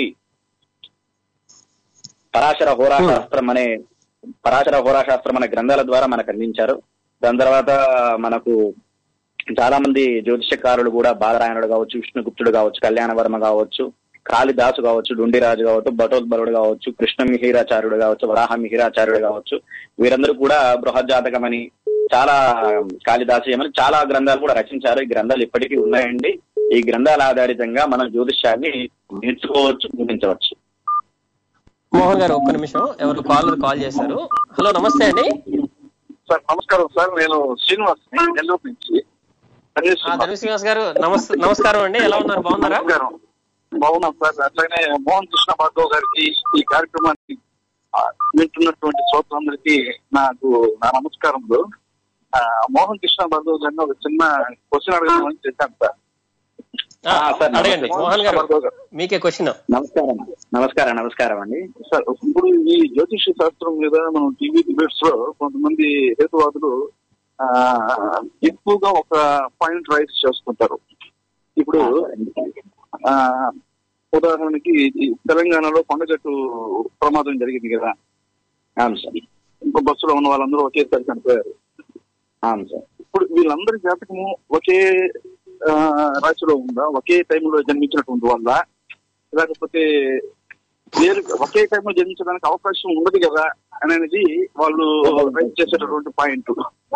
పరాశర హోరాశాస్త్రం అనే పరాశర హోరాశాస్త్రం అనే గ్రంథాల ద్వారా మనకు అందించారు దాని తర్వాత మనకు చాలా మంది జ్యోతిషకారులు కూడా బాలరాయణుడు కావచ్చు విష్ణుగుప్తుడు కావచ్చు కళ్యాణవర్మ కావచ్చు కాళిదాసు కావచ్చు డుండిరాజు కావచ్చు భటోద్బరుడు కావచ్చు కృష్ణ మిహిరాచార్యుడు కావచ్చు వరాహ మిహిరాచార్యుడు కావచ్చు వీరందరూ కూడా బృహజ్జాతకమని చాలా కాళిదాసీయమని చాలా గ్రంథాలు కూడా రచించారు ఈ గ్రంథాలు ఇప్పటికీ ఉన్నాయండి ఈ గ్రంథాల ఆధారితంగా మనం జ్యోతిష్యాన్ని నేర్చుకోవచ్చు గుర్తించవచ్చు మోహన్ గారు ఒక్క నిమిషం ఎవరు కాలర్ కాల్ చేశారు హలో నమస్తే అండి సార్ నమస్కారం సార్ నేను శ్రీనివాస్ నెల్లూరు నుంచి ధన్య ఆ, శ్రీనివాస్. ధనుష్ శ్రీనివాస్ గారు నమస్తే నమస్కారం అండి ఎలా ఉన్నారు బాగున్నారా నమస్కారం బాగున్నాం సార్ అట్లానే మోహన్ కృష్ణ భార్గవ్ గారికి ఈ కార్యక్రమాన్ని ఆ, వింటున్నటువంటి శ్రోతలందరికీ నాకు నా నమస్కారములు ఆ, మోహన్ కృష్ణ భార్గవ్ గారిని ఒక చిన్న క్వశ్చన్ అడగడానికి చేశాను సార్ ఆ, ఆ, సార్, అడగండి నమస్తే. మోహన్ గారు భార్గవ్ గారు. మీకే క్వశ్చన్ నమస్కారం నమస్కారం నమస్కారం అండి సార్ ఇప్పుడు ఈ జ్యోతిష శాస్త్రం మీద మనం టీవీ డిబేట్స్ లో కొంతమంది హేతువాదులు ఆ, ఎక్కువగా ఒక పాయింట్ రైస్ చేసుకుంటారు ఇప్పుడు ఆ ఉదాహరణకి ఈ తెలంగాణలో కొండగట్టు ప్రమాదం జరిగింది కదా అవును సార్ ఇంకో బస్సులో ఉన్న వాళ్ళందరూ ఒకేసారి చనిపోయారు అవును సార్ ఇప్పుడు వీళ్ళందరి జాతకము ఒకే ఆ, రాశిలో ఉందా ఒకే టైంలో జన్మించినటువంటి వల్ల లేకపోతే వేరు ఒకే టైంలో జన్మించడానికి అవకాశం ఉండదు కదా అనేది వాళ్ళు రైట్ చేసేటటువంటి పాయింట్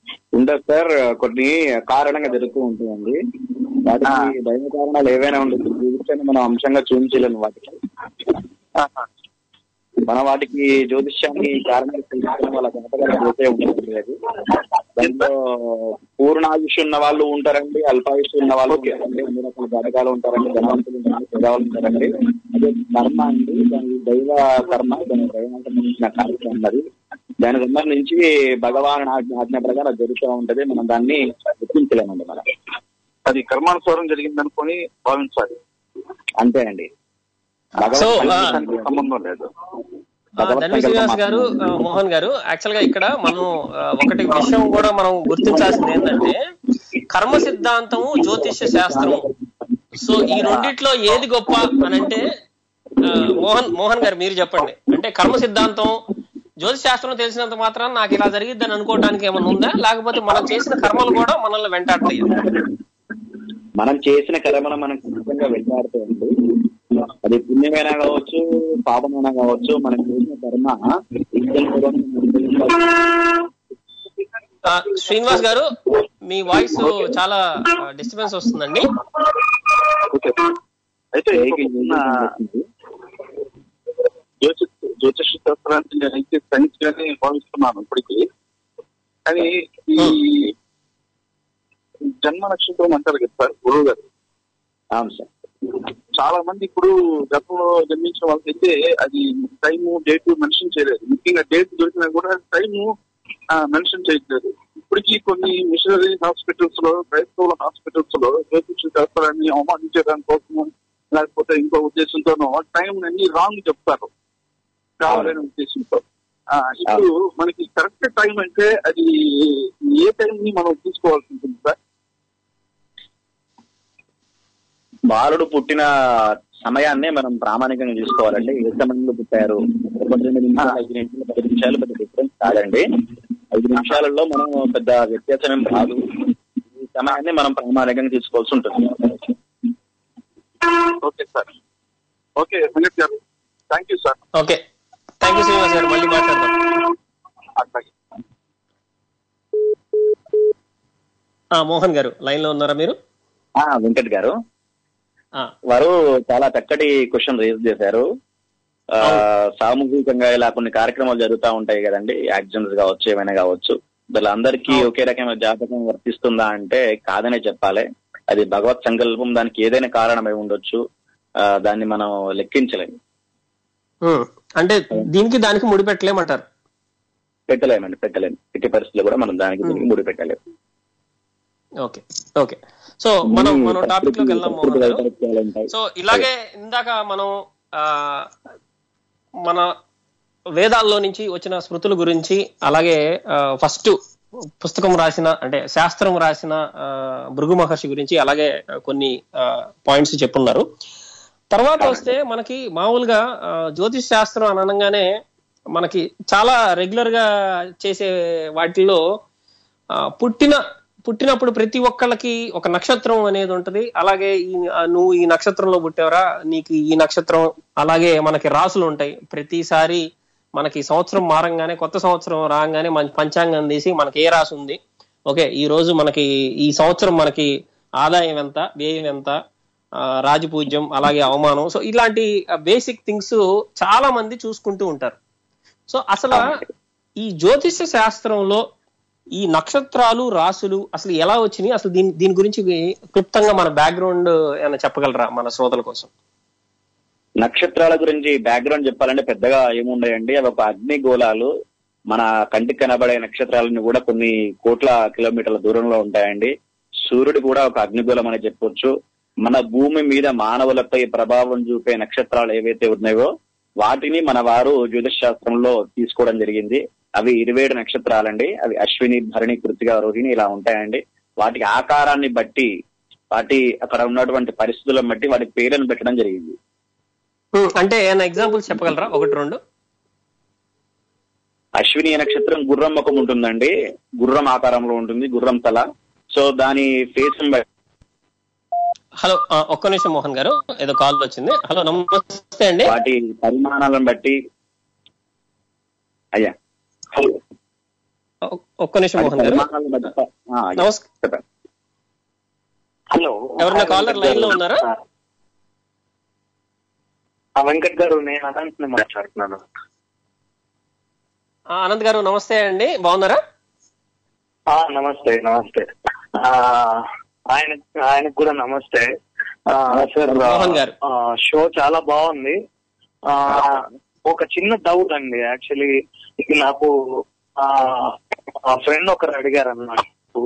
ఉండదు సార్ కొన్ని కారణంగా జరుగుతూ ఉంటాయండి వాటికి దైవ కారణాలు ఏవైనా ఉండదు జ్యోతిష్యాన్ని మనం అంశంగా చూపించలేము వాటికి ఆహా. మన వాటికి జ్యోతిష్యాన్ని కారణంగా తెలుసుకుని వాళ్ళ జాతకాలు పోతే ఉంటుంది అది దాంట్లో పూర్ణాయుష్ ఉన్న వాళ్ళు ఉంటారండి అల్పాయుష్ ఉన్న వాళ్ళు ఉంటారండి అన్ని రకాల జాతకాలు ఉంటారండి ధనవంతులు ఉంటారండి పేదవాళ్ళు ఉంటారండి అదే కర్మ అండి దాని దైవ కర్మ దాని దైవానికి సంబంధించిన కార్యక్రమం అది దానికి సంబంధించి భగవాన్ ఆజ్ఞ ఆజ్ఞ ప్రకారం అది జరుగుతూ ఉంటది మనం దాన్ని గుర్తించలేమండి మనం అది కర్మానుసారం జరిగింది అనుకొని భావించాలి అంతే అండి భగవత్ So, uh, సంకల్పానికి సంబంధం లేదు ఆ, ధన్వి శ్రీనివాస్ గారు ఆ, మోహన్ గారు యాక్చువల్ గా ఇక్కడ మనం ఆ, ఒకటి విషయం కూడా మనం గుర్తించాల్సింది ఏంటంటే కర్మ సిద్ధాంతము జ్యోతిష్య శాస్త్రం సో ఈ రెండిట్లో ఏది గొప్ప అని అంటే ఆ, మోహన్ మోహన్ గారు మీరు చెప్పండి అంటే కర్మ సిద్ధాంతం జ్యోతిష్ శాస్త్రం తెలిసినంత మాత్రం నాకు ఇలా జరిగిద్దని అనుకోవడానికి ఏమైనా ఉందా లేకపోతే మనం చేసిన కర్మలు కూడా మనల్ని వెంటాడతాయి మనం చేసిన కర్మను మనం ఖచ్చితంగా వెంటాడుతుంది అది పుణ్యమైనా కావచ్చు పాపమైనా కావచ్చు మనం చేసిన కర్మ ఇద్దరి పూర్వం మనం ఆ, శ్రీనివాస్ గారు మీ వాయిస్ చాలా డిస్టర్బెన్స్ వస్తుందండి ఓకే అయితే ఏకీ చిన్న జ్యోతిష్ జ్యోతిష శాస్త్రాన్ని నేనైతే సైన్స్ గానే భావిస్తున్నాను ఇప్పటికీ కానీ ఈ జన్మ నక్షత్రం అంటారు కదా సార్ గురువు గారు అవును సార్ చాలా మంది ఇప్పుడు గతంలో జన్మించిన వాళ్ళకైతే అది టైము డేట్ మెన్షన్ చేయలేదు ముఖ్యంగా డేట్ దొరికినా కూడా టైము మెన్షన్ చేయట్లేదు ఇప్పటికీ కొన్ని మిషనరీ హాస్పిటల్స్ లో క్రైస్తవుల హాస్పిటల్స్ లో జ్యోతిష శాస్త్రాన్ని అవమానించడానికి కోసము లేకపోతే ఇంకో ఉద్దేశంతోనో టైం అన్ని రాంగ్ చెప్తారు కావాలనే ఉద్దేశంతో ఆ, ఇప్పుడు మనకి కరెక్ట్ టైం అంటే అది ఏ టైం ని మనం తీసుకోవాల్సి ఉంటుంది సార్ బాలుడు పుట్టిన సమయాన్నే మనం ప్రామాణికంగా చూసుకోవాలండి ఏ సమయంలో పుట్టారు ఒక రెండు నిమిషాలు ఐదు నిమిషాలు పది నిమిషాలు పెద్ద డిఫరెన్స్ కాదండి ఐదు నిమిషాలలో మనం పెద్ద వ్యత్యాసం ఏం రాదు ఈ సమయాన్ని మనం ప్రామాణికంగా తీసుకోవాల్సి ఉంటుంది ఓకే సార్ ఓకే సంగతి గారు thank you sir okay thank you Srinivas garu మళ్ళీ మాట్లాడదాం అట్లాగే ఆ, మోహన్ గారు లైన్ లో ఉన్నారా మీరు ఆ, వెంకట్ గారు ఆ, వారు చాలా చక్కటి క్వశ్చన్ రేజ్ చేశారు ఆ, సామూహికంగా ఇలా కొన్ని కార్యక్రమాలు జరుగుతూ ఉంటాయి కదండి యాక్సిడెంట్స్ కావచ్చు ఏమైనా కావచ్చు వీళ్ళందరికీ ఒకే రకమైన జాతకం వర్తిస్తుందా అంటే కాదనే చెప్పాలి అది భగవత్ సంకల్పం దానికి ఏదైనా కారణమై ఉండొచ్చు ఆ, దాన్ని మనం లెక్కించలేము ఉమ్, అంటే దీనికి దానికి ముడిపెట్టలేమంటారు పెట్టలేమండి పెట్టలేము ఎట్టి పరిస్థితుల్లో కూడా మనం దానికి దీనికి ముడి పెట్టలేము ఓకే ఓకే సో మనం మనం టాపిక్ లోకి వెళ్దాం మోహన్ గారు ఉంటాయి. సో ఇలాగే ఇందాక మనం ఆ మన వేదాల్లో నుంచి వచ్చిన స్మృతుల గురించి అలాగే ఫస్ట్ పుస్తకం రాసిన అంటే శాస్త్రం రాసిన ఆ, భృగు మహర్షి గురించి అలాగే ఆ, కొన్ని పాయింట్స్ చెప్పున్నారు తర్వాత వస్తే మనకి మామూలుగా ఆ, జ్యోతిష్ శాస్త్రం అని అనగానే మనకి చాలా రెగ్యులర్ గా చేసే వాటిల్లో ఆ, పుట్టిన పుట్టినప్పుడు ప్రతి ఒక్కళ్ళకి ఒక నక్షత్రం అనేది ఉంటది అలాగే ఈ ఆ, నువ్వు ఈ నక్షత్రంలో పుట్టావరా నీకు ఈ నక్షత్రం అలాగే మనకి రాసులు ఉంటాయి ప్రతిసారి మనకి సంవత్సరం మారంగానే కొత్త సంవత్సరం రాగానే మన పంచాంగం తీసి మనకి ఏ రాసి ఉంది ఓకే ఈ రోజు మనకి ఈ సంవత్సరం మనకి ఆదాయం ఎంత వ్యయం ఎంత ఆ, రాజపూజ్యం అలాగే అవమానం సో ఇలాంటి బేసిక్ థింగ్స్ చాలా మంది చూసుకుంటూ ఉంటారు సో అసలు ఈ జ్యోతిష శాస్త్రంలో ఈ నక్షత్రాలు రాసులు అసలు ఎలా వచ్చినాయి అసలు దీని దీని గురించి క్లుప్తంగా మన బ్యాక్గ్రౌండ్ ఏమైనా చెప్పగలరా మన శ్రోతల కోసం నక్షత్రాల గురించి బ్యాక్గ్రౌండ్ చెప్పాలంటే పెద్దగా ఏముండయండి అవి ఒక అగ్ని గోళాలు మన కంటికి కనబడే నక్షత్రాలను కూడా కొన్ని కోట్ల కిలోమీటర్ల దూరంలో ఉంటాయండి సూర్యుడు కూడా ఒక అగ్నిగోళం అని చెప్పొచ్చు మన భూమి మీద మానవులపై ప్రభావం చూపే నక్షత్రాలు ఏవైతే ఉన్నాయో వాటిని మన వారు జ్యోతిష్ శాస్త్రంలో తీసుకోవడం జరిగింది అవి ఇరవై ఏడు నక్షత్రాలండి అవి అశ్విని భరణి కృతిగా రోహిణి ఇలా ఉంటాయండి వాటికి ఆకారాన్ని బట్టి వాటి అక్కడ ఉన్నటువంటి పరిస్థితులను బట్టి వాటి పేర్లను పెట్టడం జరిగింది ఉమ్, అంటే ఏమైనా ఎగ్జాంపుల్స్ చెప్పగలరా ఒకటి రెండు అశ్విని నక్షత్రం గుర్రం ముఖం ఉంటుందండి గుర్రం ఆకారంలో ఉంటుంది గుర్రం తల సో దాని ఫేస్ హలో ఆ, ఒక్క నిమిషం మోహన్ గారు ఏదో కాల్ వచ్చింది హలో నమస్తే అండి వాటి పరిమాణాలను బట్టి అయ్యా ఒ- ఒక్క నిమిషం మోహన్ గారు పరిమాణాలను బట్టి ఆ, నమస్ చెప్పండి హలో ఎవరన్నా కాలర్ లైన్ లో ఉన్నారా ఆ, వెంకట్ గారు నేను అనంత్ మాట్లాడుతున్నాను ఆ, అనంత్ గారు నమస్తే అండి బాగున్నారా ఆ, నమస్తే నమస్తే ఆ, ఆయన ఆయనకు కూడా నమస్తే ఆ, సార్ ఆ, మోహన్ గారు. ఆ, షో చాలా బాగుంది ఆ, ఒక చిన్న డౌట్ అండి యాక్చువల్లీ ఇది నాకు ఆ, ఆ ఫ్రెండ్ ఒకరు అడిగారు అన్నమాట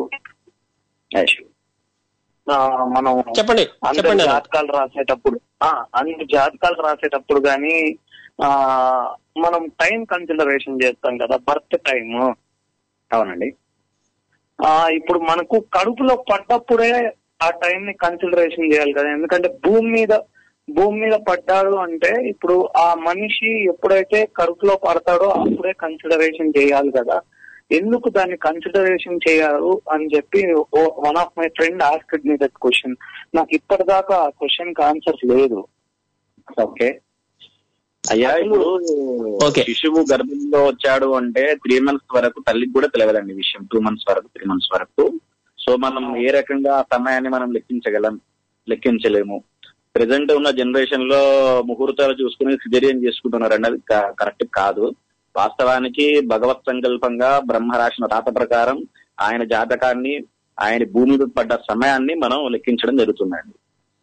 ఆ, మనం చెప్పండి అందరు చెప్పండి అనంత్. జాతకాలు రాసేటప్పుడు ఆ, అన్ని జాతకాలు రాసేటప్పుడు గాని ఆ మనం టైం కన్సిడరేషన్ చేస్తాం కదా బర్త్ టైం అవునండి ఆ ఇప్పుడు మనకు కడుపులో పడ్డప్పుడే ఆ టైం ని కన్సిడరేషన్ చేయాలి కదా ఎందుకంటే భూమి మీద భూమి మీద పడ్డాడు అంటే ఇప్పుడు ఆ మనిషి ఎప్పుడైతే కడుపులో పడతాడో అప్పుడే కన్సిడరేషన్ చేయాలి కదా ఎందుకు దాన్ని కన్సిడరేషన్ చేయారు అని చెప్పి one of my friend asked me that question నాకు ఇప్పటిదాకా ఆ క్వశ్చన్ కి ఆన్సర్ లేదు ఓకే అయ్యా ఇప్పుడు ఓకే. శిశువు గర్భంలో వచ్చాడు అంటే త్రీ మంత్స్ వరకు తల్లికి కూడా తెలియదండి విషయం టూ మంత్స్ వరకు త్రీ మంత్స్ వరకు సో మనం ఏ రకంగా ఆ సమయాన్ని మనం లెక్కించగలం లెక్కించలేము ప్రెసెంట్ ఉన్న జనరేషన్ లో ముహూర్తాలు చూసుకుని సిజరియన్ చేసుకుంటున్నారు అన్నది కరెక్ట్ కాదు వాస్తవానికి భగవత్ సంకల్పంగా బ్రహ్మ రాసిన రాత ప్రకారం ఆయన జాతకాన్ని ఆయన భూమి మీద పడ్డ సమయాన్ని మనం లెక్కించడం జరుగుతుందండి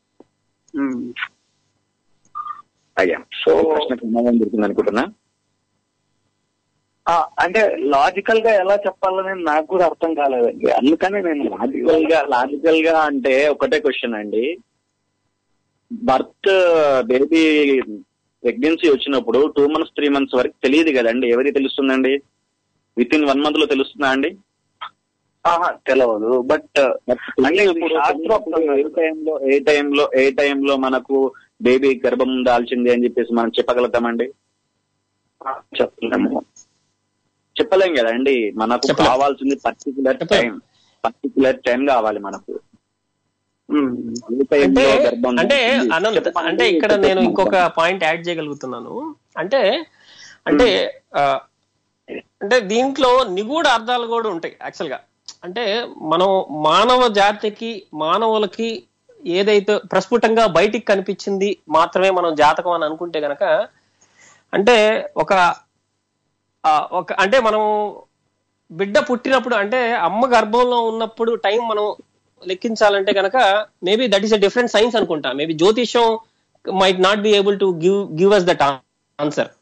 అయ్యా సో So- ప్రశ్నకు సమాధానం దొరికింది అనుకుంటున్నా ఆ, అంటే లాజికల్ గా ఎలా చెప్పాలని నాకు కూడా అర్థం కాలేదండి అందుకని నేను లాజికల్ గా లాజికల్ గా అంటే ఒకటే క్వశ్చన్ అండి బర్త్ బేబీ ప్రెగ్నెన్సీ వచ్చినప్పుడు టూ మంత్స్ త్రీ మంత్స్ వరకు తెలియదు కదండి ఎవరికి తెలుస్తుందండి విత్ ఇన్ వన్ మంత్ లో తెలుస్తుందా అండి ఆహా, తెలియదు బట్ అంటే ఇప్పుడు శాస్త్రోక్తంగా ఏ టైంలో ఏ టైంలో ఏ టైంలో మనకు బేబీ గర్భం దాల్చింది అని చెప్పేసి మనం చెప్పగలుగుతామండి చెప్తున్నాము చెప్పలేం కదండి మనకు చెప్పలేం. కావాల్సింది పర్టికులర్ చెప్పలేం. టైం పర్టికులర్ టైం కావాలి మనకు ఉమ్. ఏ అంటే టైంలో గర్భం అంటే దాల్చింది? అనంత్ చెప్పండి. అంటే ఇక్కడ నేను ఇంకొక పాయింట్ యాడ్ చేయగలుగుతున్నాను అంటే అంటే ఆ, అంటే దీంట్లో నిగూఢ అర్థాలు కూడా ఉంటాయి యాక్చువల్ గా అంటే మనం మానవ జాతికి మానవులకి ఏదైతే ప్రస్ఫుటంగా బయటికి కనిపించింది మాత్రమే మనం జాతకం అని అనుకుంటే గనక అంటే ఒక ఆ, ఒక అంటే మనం బిడ్డ పుట్టినప్పుడు అంటే అమ్మ గర్భంలో ఉన్నప్పుడు టైం మనం లెక్కించాలంటే కనుక maybe that is a different science అనుకుంటా మేబీ జ్యోతిషం might not be able to give give us that answer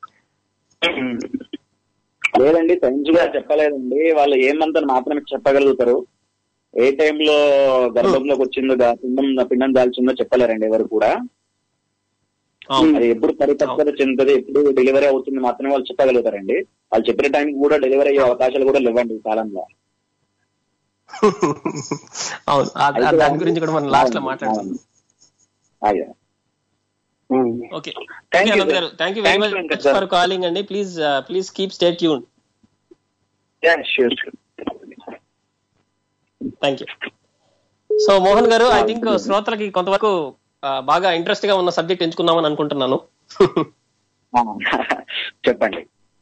లేదండి సైన్స్ గా చెప్పలేదండి వాళ్ళు ఏమంతా మాత్రమే చెప్పగలుగుతారు ఏ టైంలో గర్భంలోకి వచ్చిందో దా- పిండం పిండం దాల్చిందో చెప్పలేరండి ఎవరు కూడా అది ఎప్పుడు పరిపక్వత చెందుతుంది ఎప్పుడు డెలివరీ అవుతుంది మాత్రమే వాళ్ళు చెప్పగలుగుతారండి వాళ్ళు చెప్పిన టైంకి కూడా డెలివరీ అయ్యే అవకాశాలు కూడా లేవండి ఈ కాలంలో అవును ఆ- ఆ దాని గురించి కూడా మనం లాస్ట్ లో మాట్లాడుతాం అయ్యా um. Okay Thank you, Anant sir. Garu thank you very Thanks, much Venkat, sir. For calling అండి please please keep stay tuned Yeah, sure, sure. Thank you so Mohan garu I think శ్రోతలకి కొంతవరకు ఆ, బాగా ఇంట్రెస్ట్ గా ఉన్న సబ్జెక్ట్ ఎంచుకుందామని అనుకుంటున్నాను ఆ, చెప్పండి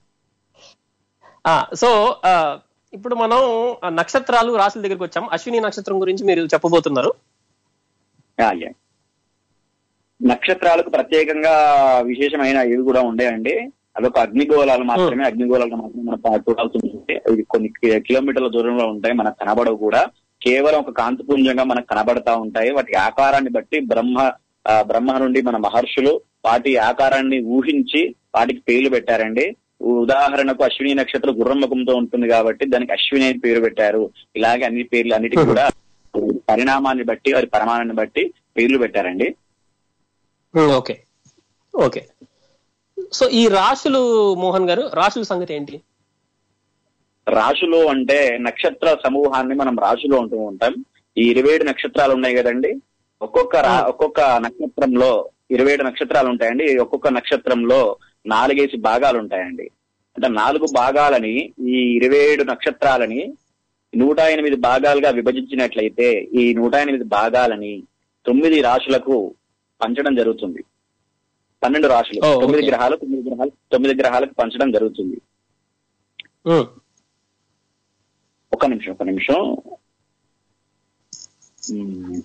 సో ఇప్పుడు మనం ఆ, నక్షత్రాలు రాశుల దగ్గరికి వచ్చాం అశ్విని నక్షత్రం గురించి మీరు చెప్పబోతున్నారు అయ్యా నక్షత్రాలకు ప్రత్యేకంగా విశేషమైన ఇవి కూడా ఉండేయండి అదొక అగ్నిగోళాలు మాత్రమే అగ్నిగోళాలు మాత్రమే మనం చూడాల్సి ఉంటుంది అవి కొన్ని కి- కిలోమీటర్ల దూరంలో ఉంటాయి మనకు కనబడవు కూడా కేవలం ఒక కాంతిపుంజంగా మనకు కనబడతా ఉంటాయి వాటి ఆకారాన్ని బట్టి బ్రహ్మ ఆ, బ్రహ్మ నుండి మన మహర్షులు వాటి ఆకారాన్ని ఊహించి వాటికి పేర్లు పెట్టారండి ఉదాహరణకు అశ్విని నక్షత్రం గుర్రం ముఖంతో ఉంటుంది కాబట్టి దానికి అశ్విని అని పేరు పెట్టారు ఇలాగే అన్ని పేర్లు అన్నిటికీ కూడా పరిణామాన్ని బట్టి వారి పరిమాణాన్ని బట్టి పేర్లు పెట్టారండి ఓకే ఓకే సో ఈ రాశులు మోహన్ గారు రాశుల సంగతి ఏంటి రాశులు అంటే నక్షత్ర సమూహాన్ని మనం రాశులు అంటూ ఉంటాం ఈ ఇరవై ఏడు నక్షత్రాలు ఉన్నాయి కదండి ఒక్కొక్క రా- ఒక్కొక్క నక్షత్రంలో ఇరవై ఏడు నక్షత్రాలు ఉంటాయండి ఒక్కొక్క నక్షత్రంలో నాలుగేసి భాగాలు ఉంటాయండి అంటే నాలుగు భాగాలని ఈ ఇరవై ఏడు నక్షత్రాలని నూట ఎనిమిది భాగాలుగా విభజించినట్లయితే ఈ నూట ఎనిమిది భాగాలని తొమ్మిది రాశులకు పంచడం జరుగుతుంది పన్నెండు రాశులు ఓ, తొమ్మిది ఓకే. గ్రహాలు తొమ్మిది గ్రహాలు తొమ్మిది గ్రహాలకు పంచడం జరుగుతుంది ఉమ్, ఒక నిమిషం ఒక నిమిషం మ్మ్.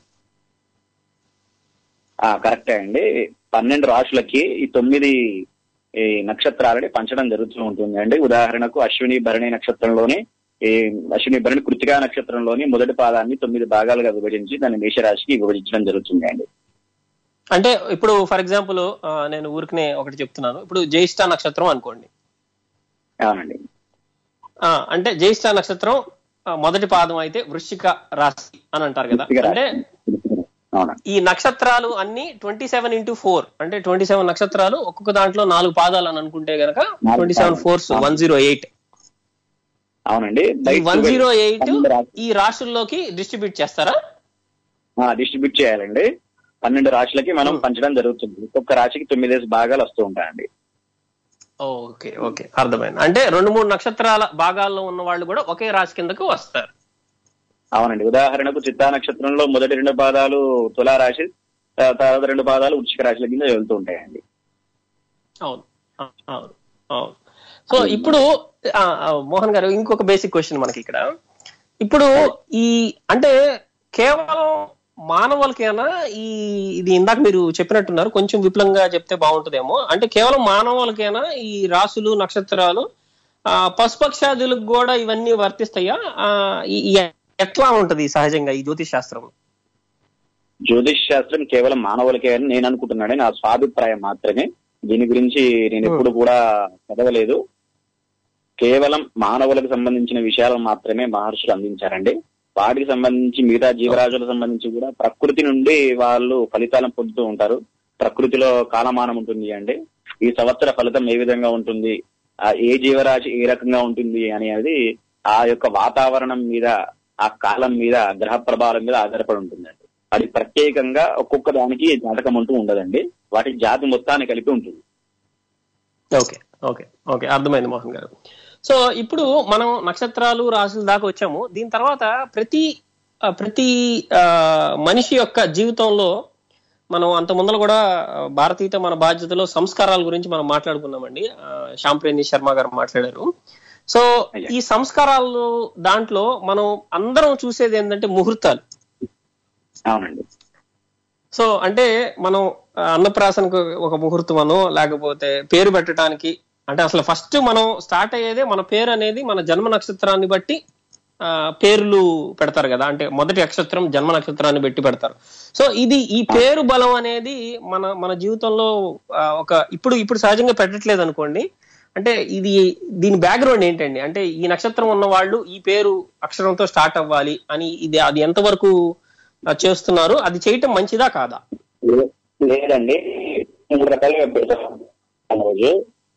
ఆ కరెక్టే అండి పన్నెండు రాశులకి ఈ తొమ్మిది ఈ నక్షత్రాలని పంచడం జరుగుతూ ఉంటుంది అండి ఉదాహరణకు అశ్విని భరణి నక్షత్రంలోని ఈ అశ్విని భరణి కృతికా నక్షత్రంలోని మొదటి పాదాన్ని తొమ్మిది భాగాలుగా విభజించి దాన్ని మేషరాశికి విభజించడం జరుగుతుంది అండి అంటే ఇప్పుడు ఫర్ ఎగ్జాంపుల్ నేను ఊరికనే ఒకటి చెప్తున్నాను ఇప్పుడు జ్యేష్ఠ నక్షత్రం అనుకోండి అవునండి ఆ, అంటే జ్యేష్ఠ నక్షత్రం ఆ, మొదటి పాదం అయితే వృశ్చిక రాశి అని అంటారు కదా వృశ్చిక రాశి. అంటే అవునా ఈ నక్షత్రాలు అన్ని ట్వంటీ సెవెన్ ఇంటూ ఫోర్ అంటే ట్వంటీ సెవెన్ నక్షత్రాలు ఒక్కొక్క దాంట్లో నాలుగు పాదాలు అని అనుకుంటే గనక నాలుగు ట్వంటీ సెవెన్ పాదాలు. ఫోర్స్ వన్ జీరో ఎయిట్ అవునండి ఈ వన్ జీరో ఎయిట్ పన్నెండు రాశి- ఈ రాశుల్లోకి డిస్ట్రిబ్యూట్ చేస్తారా ఆ, డిస్ట్రిబ్యూట్ చేయాలండి పన్నెండు రాశులకి మనం Hmm. పంచడం జరుగుతుంది ఒక్కొక్క రాశికి తొమ్మిదేసి భాగాలు వస్తూ ఉంటాయండి ఓకే ఓకే అర్థమైంది అంటే రెండు మూడు నక్షత్రాల భాగాల్లో ఉన్న వాళ్ళు కూడా ఒకే రాశి కిందకు వస్తారు అవునండి ఉదాహరణకు చిత్తా నక్షత్రంలో మొదటి రెండు పాదాలు తులారాశి ఆ, తర్వాత రెండు పాదాలు వృశ్చిక రాశుల కింద వెళ్తూ ఉంటాయండి అవును అ- అవును అవును సో ఇప్పుడు ఆ, ఆ, మోహన్ గారు ఇంకొక బేసిక్ క్వశ్చన్ మనకి ఇక్కడ ఇప్పుడు ఈ అంటే కేవలం మానవులకేనా ఈ ఇది ఇందాక మీరు చెప్పినట్టున్నారు కొంచెం విపులంగా చెప్తే బాగుంటుందేమో అంటే కేవలం మానవులకేనా ఈ రాసులు నక్షత్రాలు ఆ పశుపక్షాదులకు కూడా ఇవన్నీ వర్తిస్తాయా ఆ, ఈ- ఈ ఎట్లా ఉంటది సహజంగా ఈ జ్యోతిష్ శాస్త్రం జ్యోతిష్ శాస్త్రం కేవలం మానవులకే అని నేను అనుకుంటున్నాను నా స్వాభిప్రాయం మాత్రమే దీని గురించి నేను ఎప్పుడు కూడా చదవలేదు కేవలం మానవులకు సంబంధించిన విషయాలను మాత్రమే మహర్షులు అందించారండి వాటికి సంబంధించి మిగతా జీవరాశులకు సంబంధించి కూడా ప్రకృతి నుండి వాళ్ళు ఫలితాలను పొందుతూ ఉంటారు ప్రకృతిలో కాలమానం ఉంటుంది అండి ఈ సంవత్సర ఫలితం ఏ విధంగా ఉంటుంది ఆ ఏ జీవరాశి ఏ రకంగా ఉంటుంది అనేది ఆ యొక్క వాతావరణం మీద ఆ కాలం మీద గ్రహ ప్రభావం మీద ఆధారపడి ఉంటుందండి అది ప్రత్యేకంగా ఒక్కొక్క దానికి జాతకం అంటూ ఉండదండి వాటి జాతి మొత్తాన్ని కలిపి ఉంటుంది ఓకే ఓకే ఓకే అర్థమైంది మోహన్ గారు సో ఇప్పుడు మనం నక్షత్రాలు రాసుల దాకా వచ్చాము దీని తర్వాత ప్రతి ఆ, ప్రతి ఆ, మనిషి యొక్క జీవితంలో మనం అంత ముందర కూడా ఆ, భారతీయత మన బాధ్యతలో సంస్కారాల గురించి మనం మాట్లాడుకున్నామండి ఆ, శ్యాంప్రేణి శర్మ గారు మాట్లాడారు సో ఈ సంస్కారాలు దాంట్లో మనం అందరం చూసేది ఏంటంటే ముహూర్తాలు అవునండి సో అంటే మనం ఆ, అన్నప్రాసనకు ఒక ముహూర్తం అనో లేకపోతే పేరు పెట్టడానికి అంటే అసలు ఫస్ట్ మనం స్టార్ట్ అయ్యేదే మన పేరు అనేది మన జన్మ నక్షత్రాన్ని బట్టి ఆ, పేర్లు పెడతారు కదా అంటే మొదటి నక్షత్రం జన్మ నక్షత్రాన్ని బట్టి పెడతారు సో ఇది ఈ పేరు బలం అనేది మన మన జీవితంలో ఆ, ఒక ఇప్పుడు ఇప్పుడు సహజంగా పెట్టట్లేదు అనుకోండి అంటే ఇది దీని బ్యాక్గ్రౌండ్ ఏంటండి అంటే ఈ నక్షత్రం ఉన్న వాళ్ళు ఈ పేరు అక్షరంతో స్టార్ట్ అవ్వాలి అని ఇది అది ఎంతవరకు ఆ, చేస్తున్నారు అది చేయటం మంచిదా కాదా లే- లేదండి మూడు రకాలుగా పెడతాం ఆ రోజు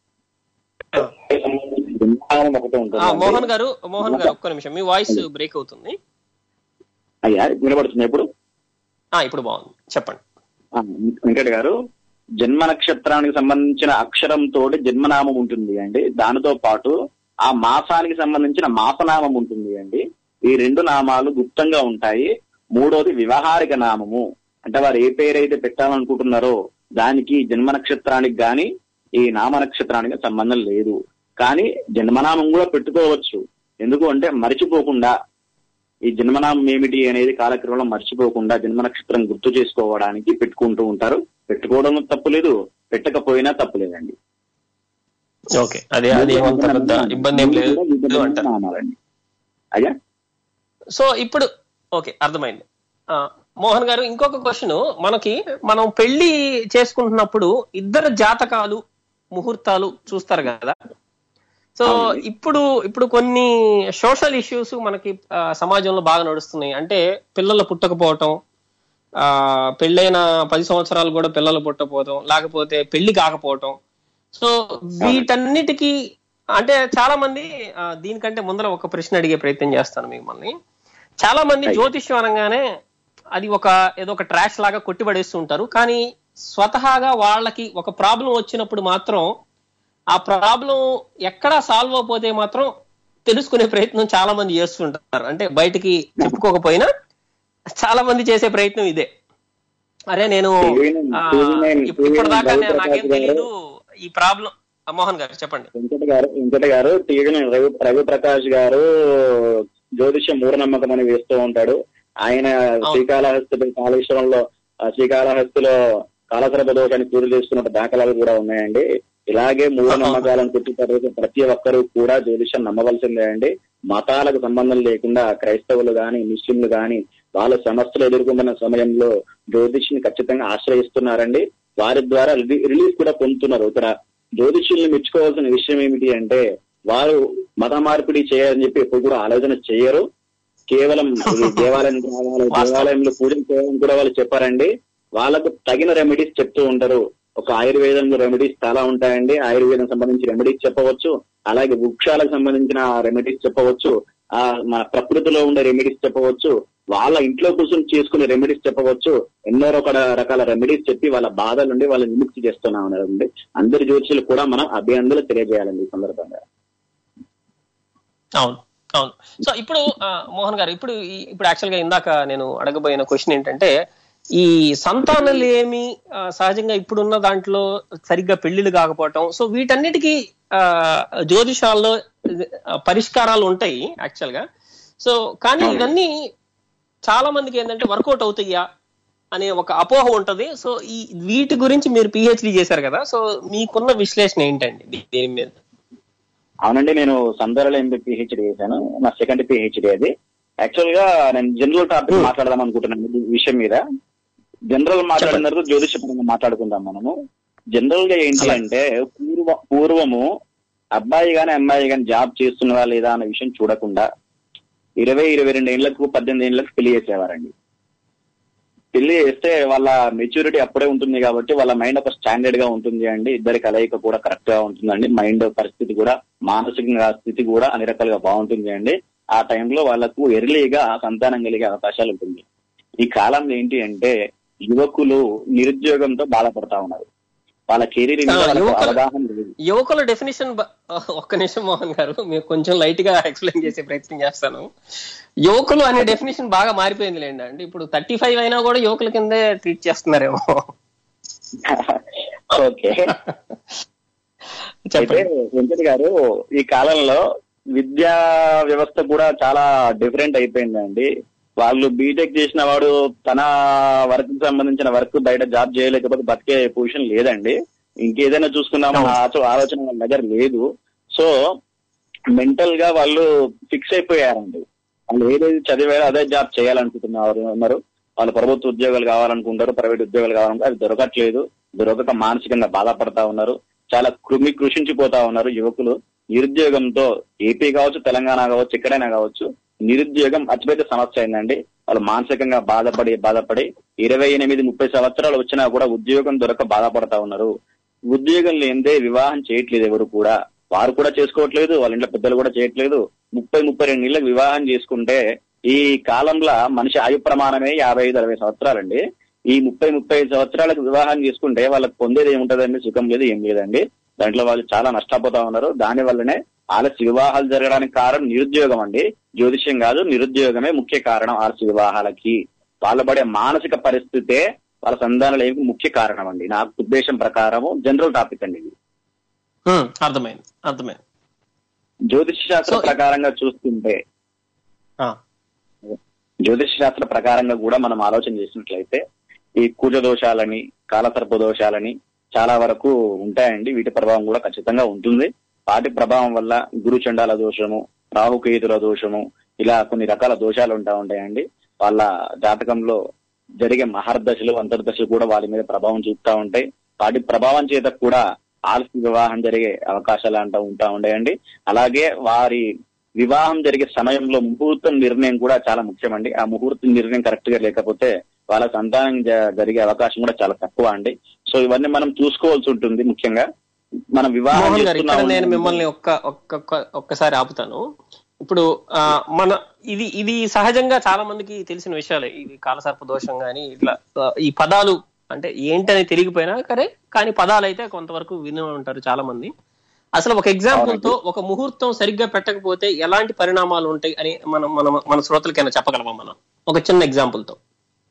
భిన్నానం ఒకటి ఆ, ఉంటుంది మోహన్ గారు మోహన్ గారు ఒక్క నిమిషం మీ వాయిస్ బ్రేక్ అవుతుంది అయ్యా వినబడుతుంది ఎప్పుడు ఆ ఇప్పుడు బాగుంది చెప్పండి ఆ, వెంకట్ గారు జన్మ నక్షత్రానికి సంబంధించిన అక్షరం తోటి జన్మనామం ఉంటుంది అండి దానితో పాటు ఆ మాసానికి సంబంధించిన మాసనామం ఉంటుంది అండి ఈ రెండు నామాలు గుప్తంగా ఉంటాయి మూడోది వ్యవహారిక నామము అంటే వారు ఏ పేరైతే పెట్టాలనుకుంటున్నారో దానికి జన్మ నక్షత్రానికి గాని ఈ నామ నక్షత్రానికి సంబంధం లేదు కానీ జన్మనామం కూడా పెట్టుకోవచ్చు ఎందుకు అంటే మరిచిపోకుండా ఈ జన్మనామం ఏమిటి అనేది కాలక్రమంలో మర్చిపోకుండా జన్మ నక్షత్రం గుర్తు చేసుకోవడానికి పెట్టుకుంటూ ఉంటారు పెట్టుకోవడం తప్పులేదు పెట్టకపోయినా తప్పులేదండి ఓకే అదే అది ఏమంత పెద్ద ఇబ్బంది ఏం లేదు అంటారు నామాలండి అయ్యా సో ఇప్పుడు ఓకే అర్థమైంది ఆ, మోహన్ గారు ఇంకొక క్వశ్చన్ మనకి మనం పెళ్లి చేసుకుంటున్నప్పుడు ఇద్దరు జాతకాలు ముహూర్తాలు చూస్తారు కదా సో అవునండి. ఇప్పుడు ఇప్పుడు కొన్ని సోషల్ ఇష్యూస్ మనకి ఆ, సమాజంలో బాగా నడుస్తున్నాయి అంటే పిల్లలు పుట్టకపోవటం ఆ పెళ్ళైన పది సంవత్సరాలు కూడా పిల్లలు పుట్టకపోవటం లేకపోతే పెళ్లి కాకపోవటం సో వీటన్నిటికీ అంటే చాలా మంది ఆ, దీనికంటే ముందర ఒక ప్రశ్న అడిగే ప్రయత్నం చేస్తాను మిమ్మల్ని చాలా మంది అయ్యో. జ్యోతిష్యం అనగానే అది ఒక ఏదో ఒక ట్రాష్ లాగా కొట్టిపడేస్తూ ఉంటారు కానీ స్వతహాగా వాళ్ళకి ఒక ప్రాబ్లం వచ్చినప్పుడు మాత్రం ఆ ప్రాబ్లం ఎక్కడా సాల్వ్ అయిపోతే మాత్రం తెలుసుకునే ప్రయత్నం చాలా మంది చేస్తుంటారు అంటే బయటికి చెప్పుకోకపోయినా చాలా మంది చేసే ప్రయత్నం ఇదే అరే నేను ఆ, ఇప్- ఇప్పటిదాకా నేను- నాకేం తెలీదు ఈ ప్రాబ్లం మోహన్ గారు చెప్పండి వెంకట గారు వెంకట గారు టీవీ రవి రవి ప్రకాష్ గారు జ్యోతిష్యం మూఢనమ్మకం అని వేస్తూ ఉంటాడు ఆయన శ్రీకాళహస్తి కాళేశ్వరంలో ఆ శ్రీకాళహస్తిలో కాలసర్ప దోషాన్ని పూర్తి చేసుకున్న దాఖలాలు కూడా ఉన్నాయండి ఇలాగే మూఢనమ్మకాలను పుట్టిపడే ప్రతి ఒక్కరూ కూడా జ్యోతిష్యం నమ్మవలసిందే అండి మతాలకు సంబంధం లేకుండా క్రైస్తవులు గాని ముస్లింలు గాని వాళ్ళ సమస్యలు ఎదుర్కొంటున్న సమయంలో జ్యోతిష్ని ఖచ్చితంగా ఆశ్రయిస్తున్నారండి వారి ద్వారా రిలీ- రిలీఫ్ కూడా పొందుతున్నారు ఇక్కడ జ్యోతిష్యుల్ని మెచ్చుకోవాల్సిన విషయం ఏమిటి అంటే వారు మత మార్పిడి చేయాలని చెప్పి ఎప్పుడు కూడా ఆలోచన చేయరు కేవలం ఇది దేవాలయం రావాలి దేవాలయంలో పూజలు చేయాలని కూడా వాళ్ళు చెప్పారండి వాళ్ళకు తగిన రెమెడీస్ చెప్తూ ఉంటారు ఒక ఆయుర్వేదంలో రెమెడీస్ చాలా ఉంటాయండి ఆయుర్వేదం సంబంధించి రెమెడీస్ చెప్పవచ్చు అలాగే వృక్షాలకు సంబంధించిన రెమెడీస్ చెప్పవచ్చు ఆ మన ప్రకృతిలో ఉండే రెమెడీస్ చెప్పవచ్చు వాళ్ళ ఇంట్లో కూర్చొని చేసుకునే రెమెడీస్ చెప్పవచ్చు ఎన్నో రకాల రకాల రెమెడీస్ చెప్పి వాళ్ళ బాధల నుండి వాళ్ళని విముక్తి చేస్తున్నా ఉన్నారండి అందరి జ్యోతిషులు కూడా మనం అభినందనలు తెలియజేయాలండి ఈ సందర్భంగా అవును అవును సో ఇప్పుడు ఆ, మోహన్ గారు ఇప్పుడు ఈ- ఇప్పుడు యాక్చువల్ గా ఇందాక నేను అడగబోయిన క్వశ్చన్ ఏంటంటే ఈ సంతానలేమి ఆ, సహజంగా ఇప్పుడున్న దాంట్లో సరిగ్గా పెళ్లిళ్ళు కాకపోవటం సో వీటన్నిటికీ ఆ, జ్యోతిషాల్లో ఆ, పరిష్కారాలు ఉంటాయి యాక్చువల్ గా సో కానీ ఇవన్నీ చాలా మందికి ఏంటంటే వర్కౌట్ అవుతాయా అనే ఒక అపోహ ఉంటది సో ఈ వీటి గురించి మీరు పిహెచ్డి చేశారు కదా సో మీకున్న విశ్లేషణ ఏంటండి దీ- దీని మీద అవునండి నేను సందర్లో ఎంపీ పిహెచ్డి చేశాను నా సెకండ్ పిహెచ్డి అది యాక్చువల్ గా నేను జనరల్ టాపిక్ మాట్లాడదాం అనుకుంటున్నాను ఈ విషయం మీద జనరల్ మాట్లాడిన తర్వాత జ్యోతిష పరంగా మాట్లాడుకుందాం మనము జనరల్ గా ఏంటి అంటే పూర్వ పూర్వము అబ్బాయి గాని అమ్మాయి గాని జాబ్ చేస్తున్నారా లేదా అన్న విషయం చూడకుండా ఇరవై ఇరవై రెండు ఏళ్లకు పద్దెనిమిది ఏళ్లకు పెళ్లి చేసేవారండి పెళ్లి చేస్తే వాళ్ళ మెచ్యూరిటీ అప్పుడే ఉంటుంది కాబట్టి వాళ్ళ మైండ్ ఒక స్టాండర్డ్ గా ఉంటుంది అండి ఇద్దరి కలయిక కూడా కరెక్ట్ గా ఉంటుందండి మైండ్ పరిస్థితి కూడా మానసికంగా స్థితి కూడా అన్ని రకాలుగా బాగుంటుంది అండి ఆ టైంలో వాళ్ళకు ఎర్లీగా సంతానం కలిగే అవకాశాలు ఉంటుంది ఈ కాలంలో ఏంటి అంటే యువకులు నిరుద్యోగంతో బాధపడతా ఉన్నారు వాళ్ళ కెరీర్ మీద ఆ, వాళ్ళకు యువకులు- అవగాహన లేదు యువకుల డెఫినేషన్ ఒక్క నిమిషం మోహన్ గారు మీరు కొంచెం లైట్ గా ఎక్స్ప్లెయిన్ చేసే ప్రయత్నం చేస్తాను యువకులు అనే డెఫినేషన్ బాగా మారిపోయింది లేండి అండి ఇప్పుడు థర్టీ ఫైవ్ అయినా కూడా యువకుల కిందే ట్రీట్ చేస్తున్నారేమో ఓకే అయితే చెప్పండి వెంకట్ గారు ఈ కాలంలో విద్యా వ్యవస్థ కూడా చాలా డిఫరెంట్ అయిపోయిందండి వాళ్ళు బీటెక్ చేసిన వాడు తన వర్క్ కి సంబంధించిన వర్క్ బయట జాబ్ చేయలేకపోతే బతికే పొజిషన్ లేదండి ఇంకేదైనా చూసుకుందామన్న ఆచ- ఆలోచన వాళ్ళ దగ్గర లేదు సో మెంటల్ గా వాళ్ళు ఫిక్స్ అయిపోయారండి వాళ్ళు ఏదైతే చదివారో అదే జాబ్ చేయాలనుకుంటున్నారు ఉన్నారు వాళ్ళు ప్రభుత్వ ఉద్యోగాలు కావాలనుకుంటారు ప్రైవేట్ ఉద్యోగాలు కావాలనుకుంటారు అది దొరకట్లేదు దొరకక మానసికంగా బాధపడతా ఉన్నారు చాలా కృమి కృషించిపోతా ఉన్నారు యువకులు నిరుద్యోగంతో ఏపీ కావచ్చు తెలంగాణ కావచ్చు ఎక్కడైనా కావచ్చు నిరుద్యోగం అతిపెద్ద సమస్య అయిందండి వాళ్ళు మానసికంగా బాధపడి బాధపడి ఇరవై ఎనిమిది ముప్పై సంవత్సరాలు వచ్చినా కూడా ఉద్యోగం దొరక బాధపడతా ఉన్నారు ఉద్యోగం లేనిదే వివాహం చేయట్లేదు ఎవరు కూడా వారు కూడా చేసుకోవట్లేదు వాళ్ళ ఇంట్లో పెద్దలు కూడా చేయట్లేదు ముప్పై ముప్పై రెండు నెలలకు వివాహం చేసుకుంటే ఈ కాలంలో మనిషి ఆయు ప్రమాణమే యాభై ఐదు అరవై సంవత్సరాలండి ఈ ముప్పై ముప్పై ఐదు సంవత్సరాలకు వివాహం చేసుకుంటే వాళ్ళకి పొందేది ఏముంటదండి సుఖం లేదు ఏం లేదండి దాంట్లో వాళ్ళు చాలా నష్టపోతా ఉన్నారు దాని వల్లనే ఆలస్య వివాహాలు జరగడానికి కారణం నిరుద్యోగం అండి జ్యోతిష్యం కాదు నిరుద్యోగమే ముఖ్య కారణం ఆలస్య వివాహాలకి వాళ్ళ పడే మానసిక పరిస్థితే వాళ్ళ సంతానాలకు ముఖ్య కారణం అండి నా ఉద్దేశం ప్రకారము జనరల్ టాపిక్ అండి ఇది ఉమ్, అర్థమైంది అర్థమైంది జ్యోతిష శాస్త్ర So- ప్రకారంగా చూస్తుంటే ఆ, జ్యోతిష శాస్త్ర ప్రకారంగా కూడా మనం ఆలోచన చేసినట్లయితే ఈ కుజ దోషాలని కాలసర్ప దోషాలని చాలా వరకు ఉంటాయండి వీటి ప్రభావం కూడా ఖచ్చితంగా ఉంటుంది వాటి ప్రభావం వల్ల గురు చండాల దోషము రాహుకేతుల దోషము ఇలా కొన్ని రకాల దోషాలు ఉంటా ఉంటాయండి వాళ్ళ జాతకంలో జరిగే మహర్దశలు అంతర్దశలు కూడా వాళ్ళ మీద ప్రభావం చూపుతా ఉంటాయి వాటి ప్రభావం చేత కూడా ఆలస్య వివాహం జరిగే అవకాశాలు అంటూ ఉంటా ఉంటాయండి అలాగే వారి వివాహం జరిగే సమయంలో ముహూర్తం నిర్ణయం కూడా చాలా ముఖ్యమండి ఆ ముహూర్తం నిర్ణయం కరెక్ట్ గా లేకపోతే వాళ్ళ సంతానం జ- జరిగే అవకాశం కూడా చాలా తక్కువ అండి సో ఇవన్నీ మనం చూసుకోవాల్సి ఉంటుంది ముఖ్యంగా మనం వివాహం మోహన్ గారు ఇక్కడ చేస్తున్నాం నేను మిమ్మల్ని ఒక్క ఒక్క ఒక్క- ఒక్కసారి ఆపుతాను ఇప్పుడు ఆ, మన ఇది ఇది సహజంగా చాలా మందికి తెలిసిన విషయాలే ఇది కాలసర్ప దోషం గాని ఇట్లా ఆ, ఈ పదాలు అంటే ఏంటని తెలియకపోయినా సరే కానీ పదాలు అయితే కొంతవరకు విని ఉంటారు చాలా మంది అసలు ఒక ఎగ్జాంపుల్ తో ఒక ముహూర్తం సరిగ్గా పెట్టకపోతే ఎలాంటి పరిణామాలు ఉంటాయి అని మనం మన మన శ్రోతలకైనా చెప్పగలమా మనం ఒక చిన్న ఎగ్జాంపుల్ తో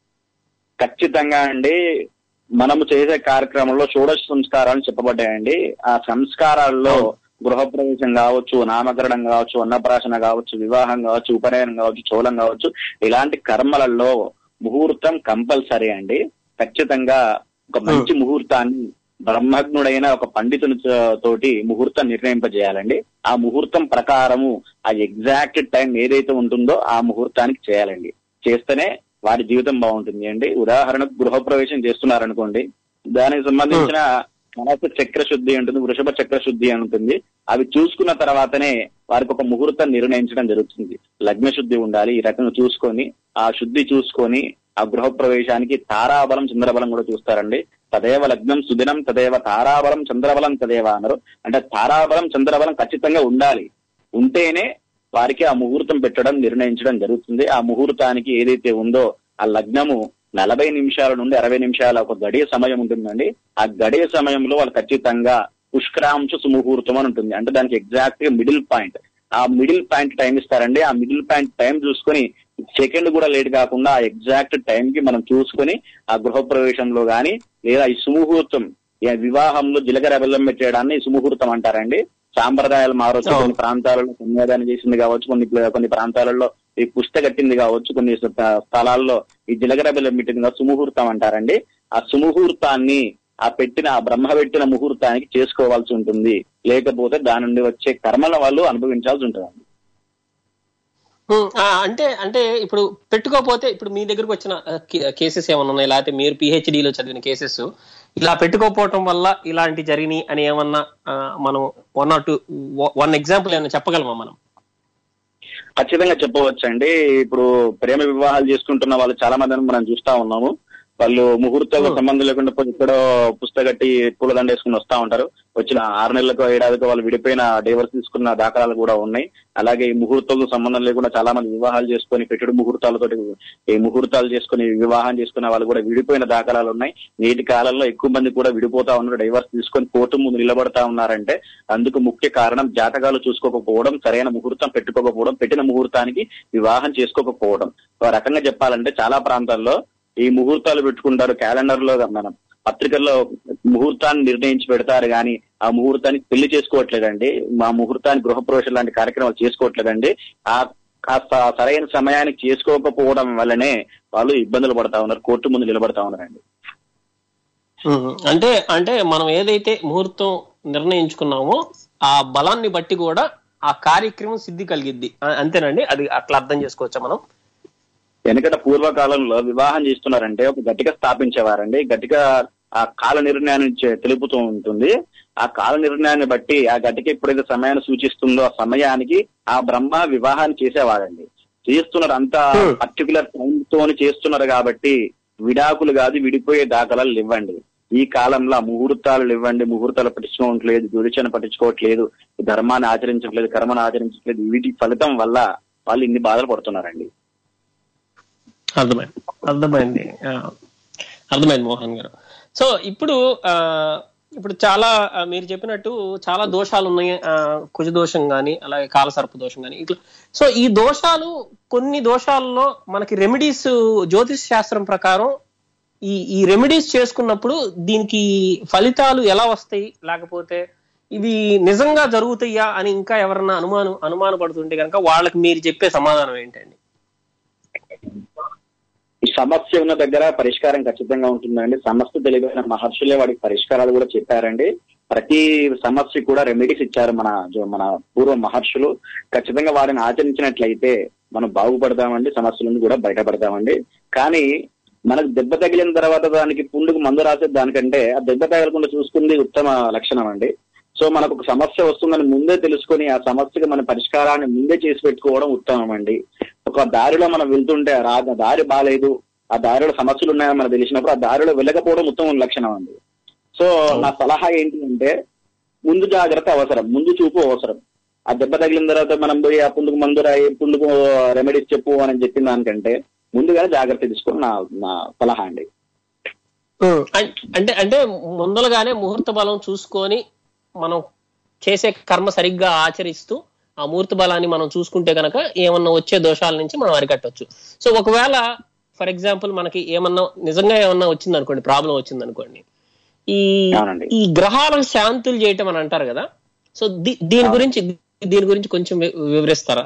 ఖచ్చితంగా అండి మనము చేసే కార్యక్రమంలో షోడశ సంస్కారాలు చెప్పబడ్డాయండి ఆ సంస్కారాల్లో గృహప్రవేశం కావచ్చు నామకరణం కావచ్చు అన్నప్రాశన కావచ్చు వివాహం కావచ్చు ఉపనయనం కావచ్చు చోళం కావచ్చు ఇలాంటి కర్మలలో ముహూర్తం కంపల్సరీ అండి ఖచ్చితంగా ఒక మంచి ముహూర్తాన్ని బ్రహ్మజ్ఞుడైన ఒక పండితుని తో- తోటి ముహూర్తం నిర్ణయింపజేయాలండి ఆ ముహూర్తం ప్రకారము ఆ ఎగ్జాక్ట్ టైం ఏదైతే ఉంటుందో ఆ ముహూర్తానికి చేయాలండి చేస్తేనే వారి జీవితం బాగుంటుంది అండి ఉదాహరణకు గృహప్రవేశం చేస్తున్నారనుకోండి దానికి సంబంధించిన మనసు చక్ర శుద్ధి ఉంటుంది వృషభ చక్ర శుద్ధి అని ఉంటుంది అవి చూసుకున్న తర్వాతనే వారికి ఒక ముహూర్తం నిర్ణయించడం జరుగుతుంది లగ్న శుద్ధి ఉండాలి ఈ రకంగా చూసుకొని ఆ శుద్ధి చూసుకొని ఆ గృహ ప్రవేశానికి తారాబలం చంద్రబలం కూడా చూస్తారండి తదేవ లగ్నం సుదినం తదేవ తారాబలం చంద్రబలం తదేవ అన్నారు అంటే తారాబలం చంద్రబలం ఖచ్చితంగా ఉండాలి ఉంటేనే వారికి ఆ ముహూర్తం పెట్టడం నిర్ణయించడం జరుగుతుంది ఆ ముహూర్తానికి ఏదైతే ఉందో ఆ లగ్నము నలభై నిమిషాల నుండి అరవై నిమిషాల ఒక గడియ సమయం ఉంటుందండి ఆ గడియ సమయంలో వాళ్ళు ఖచ్చితంగా పుష్కరాంశ సుముహూర్తం అని ఉంటుంది అంటే దానికి ఎగ్జాక్ట్ గా మిడిల్ పాయింట్ ఆ మిడిల్ పాయింట్ టైం ఇస్తారండి ఆ మిడిల్ పాయింట్ టైం చూసుకొని సెకండ్ కూడా లేట్ కాకుండా ఆ ఎగ్జాక్ట్ టైం కి మనం చూసుకొని ఆ గృహ ప్రవేశంలో గాని లేదా ఈ సుముహూర్తం ఈ వివాహంలో జీలకర్ర బెల్లం పెట్టేయడాన్ని సుముహూర్తం అంటారండి సాంప్రదాయాలు మారొచ్చు కొన్ని ప్రాంతాలలో కన్యాదానం చేసింది కావచ్చు కొన్ని కొన్ని ప్రాంతాలలో ఈ పుష్ట కట్టింది కావచ్చు కొన్ని స్థ- స్థలాల్లో ఈ జీలకర్ర బెల్లం పెట్టింది కావచ్చు సుముహూర్తం అంటారండి ఆ సుముహూర్తాన్ని ఆ పెట్టిన ఆ బ్రహ్మ పెట్టిన ముహూర్తానికి చేసుకోవాల్సి ఉంటుంది లేకపోతే దాని నుండి వచ్చే కర్మల వాళ్ళు అనుభవించాల్సి ఉంటుంది ఉమ్, ఆ, అంటే అంటే ఇప్పుడు పెట్టుకోకపోతే ఇప్పుడు మీ దగ్గరకు వచ్చిన కేసెస్ ఏమన్నా ఉన్నాయి లేకపోతే మీరు PhD లో చదివిన కేసెస్ ఇలా పెట్టుకోకపోవటం వల్ల ఇలాంటి జరిగినాయి అని ఏమన్నా ఆ, మనం one or two one example ఏమైనా చెప్పగలమా మనం ఖచ్చితంగా చెప్పవచ్చు అండి ఇప్పుడు ప్రేమ వివాహాలు చేసుకుంటున్న వాళ్ళు చాలా మందిని మనం చూస్తా ఉన్నాము వాళ్ళు ముహూర్తాలకు Hmm. సంబంధం లేకుండా పోయి ఎక్కడో పుస్తకట్టి పూలదండ వేసుకుని వస్తా ఉంటారు వచ్చిన ఆరు నెలలకు ఏడాదికి వాళ్ళు విడిపోయిన డైవర్స్ తీసుకున్న దాఖలాలు కూడా ఉన్నాయి అలాగే ఈ ముహూర్తాలకు సంబంధం లేకుండా చాలా మంది వివాహాలు చేసుకొని పెట్టుడు ముహూర్తాలతో ఈ ముహూర్తాలు చేసుకుని వివాహం చేసుకున్న వాళ్ళు కూడా విడిపోయిన దాఖలాలు ఉన్నాయి నేటి కాలంలో ఎక్కువ మంది కూడా విడిపోతా ఉన్నారు డైవర్స్ తీసుకొని కోర్టు ముందు నిలబడతా ఉన్నారంటే అందుకు ముఖ్య కారణం జాతకాలు చూసుకోకపోవడం సరైన ముహూర్తం పెట్టుకోకపోవడం పెట్టిన ముహూర్తానికి వివాహం చేసుకోకపోవడం ఒక రకంగా చెప్పాలంటే చాలా ప్రాంతాల్లో ఈ ముహూర్తాలు పెట్టుకుంటారు క్యాలెండర్ లో మనం పత్రికల్లో ముహూర్తాన్ని నిర్ణయించి పెడతారు కానీ ఆ ముహూర్తానికి పెళ్లి చేసుకోవట్లేదండి మా ముహూర్తానికి గృహప్రవేశం లాంటి కార్యక్రమాలు చేసుకోవట్లేదండి ఆ కాస్త సరైన సమయానికి చేసుకోకపోవడం వల్లనే వాళ్ళు ఇబ్బందులు పడతా ఉన్నారు కోర్టు ముందు నిలబడతా ఉన్నారండి ఉమ్, అంటే అంటే మనం ఏదైతే ముహూర్తం నిర్ణయించుకున్నామో ఆ బలాన్ని బట్టి కూడా ఆ కార్యక్రమం సిద్ధి కలిగిద్ది ఆ, అంతేనండి అది అట్లా అర్థం చేసుకోవచ్చా మనం వెనకట పూర్వకాలంలో వివాహం చేస్తున్నారంటే ఒక గట్టిగా స్థాపించేవారండి గట్టిగా ఆ కాల నిర్ణయాన్ని చే- తెలుపుతూ ఉంటుంది ఆ కాల నిర్ణయాన్ని బట్టి ఆ గట్టికి ఎప్పుడైతే సమయాన్ని సూచిస్తుందో ఆ సమయానికి ఆ బ్రహ్మ వివాహాన్ని చేసేవాడండి చేస్తున్నారు అంతా Hmm. పర్టికులర్ టైం తోని చేస్తున్నారు కాబట్టి విడాకులు కాదు విడిపోయే దాఖలాలు ఇవ్వండి ఈ కాలంలో ఆ ముహూర్తాలు ఇవ్వండి ముహూర్తాలు పట్టించుకోవట్లేదు దురిచను పట్టించుకోవట్లేదు ధర్మాన్ని ఆచరించట్లేదు కర్మను ఆచరించట్లేదు వీటి ఫలితం వల్ల వాళ్ళు ఇన్ని బాధలు పడుతున్నారండి అర్థమైంది అర్థమైంది ఆ, అర్థమైంది మోహన్ గారు సో ఇప్పుడు ఆ, ఇప్పుడు చాలా ఆ, మీరు చెప్పినట్టు చాలా దోషాలు ఉన్నాయి ఆ, కుజ దోషం కానీ అలాగే కాలసర్ప దోషం కానీ ఇట్లా సో ఈ దోషాలు కొన్ని దోషాల్లో మనకి రెమెడీస్ జ్యోతిష్ శాస్త్రం ప్రకారం ఈ ఈ రెమెడీస్ చేసుకున్నప్పుడు దీనికి ఫలితాలు ఎలా వస్తాయి లేకపోతే ఇవి నిజంగా జరుగుతాయా అని ఇంకా ఎవరన్నా అనుమానం అనుమానపడుతుంటే కనుక వాళ్ళకి మీరు చెప్పే సమాధానం ఏంటండి ఈ సమస్య ఉన్న దగ్గర పరిష్కారం ఖచ్చితంగా ఉంటుందండి సమస్య తెలివైన మహర్షులే వాడికి పరిష్కారాలు కూడా చెప్పారండి ప్రతి సమస్య కూడా రెమెడీస్ ఇచ్చారు మన జో- మన పూర్వ మహర్షులు ఖచ్చితంగా వారిని ఆచరించినట్లయితే మనం బాగుపడతామండి సమస్యల నుండి కూడా బయటపడతామండి కానీ మనకు దెబ్బ తగిలిన తర్వాత దానికి పుండుకు మందు రాసే దానికంటే ఆ దెబ్బ తగలకుండా చూసుకుంది ఉత్తమ లక్షణం అండి సో మనకు ఒక సమస్య వస్తుందని ముందే తెలుసుకొని ఆ సమస్యకి మన పరిష్కారాన్ని ముందే చేసి పెట్టుకోవడం ఉత్తమం అండి ఒక దారిలో మనం వెళ్తుంటే ఆ రా- దారి బాగాలేదు ఆ దారిలో సమస్యలు ఉన్నాయని మనకు తెలిసినప్పుడు ఆ దారిలో వెళ్ళకపోవడం ఉత్తమ లక్షణం అండి సో నా సలహా ఏంటి అంటే ముందు జాగ్రత్త అవసరం ముందు చూపు అవసరం ఆ దెబ్బ తగిలిన తర్వాత మనం పోయి ఆ పుండుకు మందు రాయి పుండుకు రెమెడీస్ చెప్పు అని చెప్పిన దానికంటే ముందుగానే జాగ్రత్త తీసుకొని నా నా సలహా అండి అం- అంటే అంటే ముందలుగానే ముహూర్త బలం చూసుకొని మనం చేసే కర్మ సరిగ్గా ఆచరిస్తూ ఆ ముహూర్త బలాన్ని మనం చూసుకుంటే కనుక ఏమన్నా వచ్చే దోషాల నుంచి మనం అరికట్టవచ్చు సో ఒకవేళ ఫర్ ఎగ్జాంపుల్ మనకి ఏమన్నా నిజంగా ఏమన్నా వచ్చింది అనుకోండి ప్రాబ్లం వచ్చింది అనుకోండి ఈ అవునండి. ఈ గ్రహాలను శాంతులు చేయటం అని అంటారు కదా సో దీ- దీని గురించి దీని గురించి కొంచెం వి- వివరిస్తారా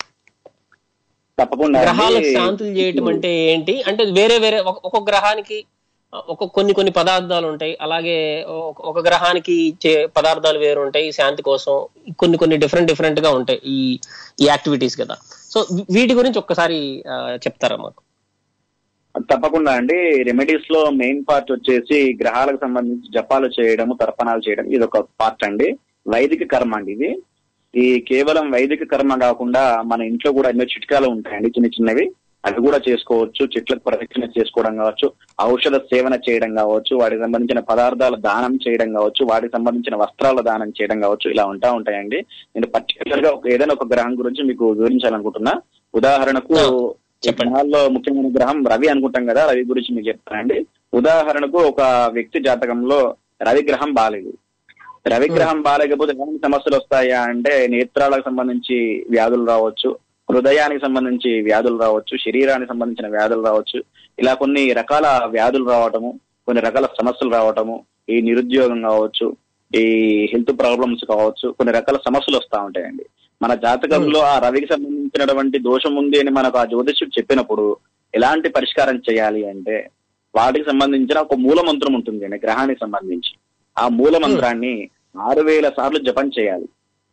తప్పకుండా అండి. గ్రహాలకు శాంతులు చేయటం అంటే ఏంటి అంటే వేరే వేరే ఒక- ఒక్కొక్క గ్రహానికి ఒక కొన్ని కొన్ని పదార్థాలు ఉంటాయి అలాగే ఒక- ఒక గ్రహానికి ఇచ్చే పదార్థాలు వేరు ఉంటాయి శాంతి కోసం కొన్ని కొన్ని డిఫరెంట్ డిఫరెంట్ గా ఉంటాయి ఈ ఈ యాక్టివిటీస్ కదా సో వీటి గురించి ఒక్కసారి ఆ, చెప్తారా మాకు తప్పకుండా అండి రెమెడీస్ లో మెయిన్ పార్ట్ వచ్చేసి గ్రహాలకు సంబంధించి జపాలు చేయడము తర్పణాలు చేయడం ఇది ఒక పార్ట్ అండి వైదిక కర్మ అండి ఇది ఈ కేవలం వైదిక కర్మ కాకుండా మన ఇంట్లో కూడా ఎన్నో చిట్కాలు ఉంటాయండి చిన్న చిన్నవి అవి కూడా చేసుకోవచ్చు చెట్లకు ప్రదక్షిణ చేసుకోవడం కావచ్చు ఔషధ సేవన చేయడం కావచ్చు వాటికి సంబంధించిన పదార్థాల దానం చేయడం కావచ్చు వాటికి సంబంధించిన వస్త్రాల దానం చేయడం కావచ్చు ఇలా ఉంటా ఉంటాయండి నేను పర్టికులర్ గా ఒక- ఏదైనా ఒక గ్రహం గురించి మీకు వివరించాలనుకుంటున్నా ఉదాహరణకు చెప్పండి. గ్రహాల్లో ముఖ్యమైన గ్రహం రవి అనుకుంటాం కదా రవి గురించి మీకు చెప్తానండి ఉదాహరణకు ఒక వ్యక్తి జాతకంలో రవి గ్రహం బాలేదు రవి గ్రహం బాలేకపోతే ఎలాంటి సమస్యలు వస్తాయా అంటే నేత్రాలకు సంబంధించి వ్యాధులు రావచ్చు హృదయానికి సంబంధించి వ్యాధులు రావచ్చు శరీరానికి సంబంధించిన వ్యాధులు రావచ్చు ఇలా కొన్ని రకాల వ్యాధులు రావటము కొన్ని రకాల సమస్యలు రావటము ఈ నిరుద్యోగం కావచ్చు ఈ హెల్త్ ప్రాబ్లమ్స్ కావచ్చు కొన్ని రకాల సమస్యలు వస్తా ఉంటాయండి మన జాతకంలో ఆ రవికి సంబంధించినటువంటి దోషం ఉంది అని మనకు ఆ జ్యోతిష్యుడు చెప్పినప్పుడు ఎలాంటి పరిష్కారం చేయాలి అంటే వాటికి సంబంధించిన ఒక మూల మంత్రం ఉంటుంది అండి గ్రహానికి సంబంధించి ఆ మూల మంత్రాన్ని ఆరు వేల సార్లు జపం చేయాలి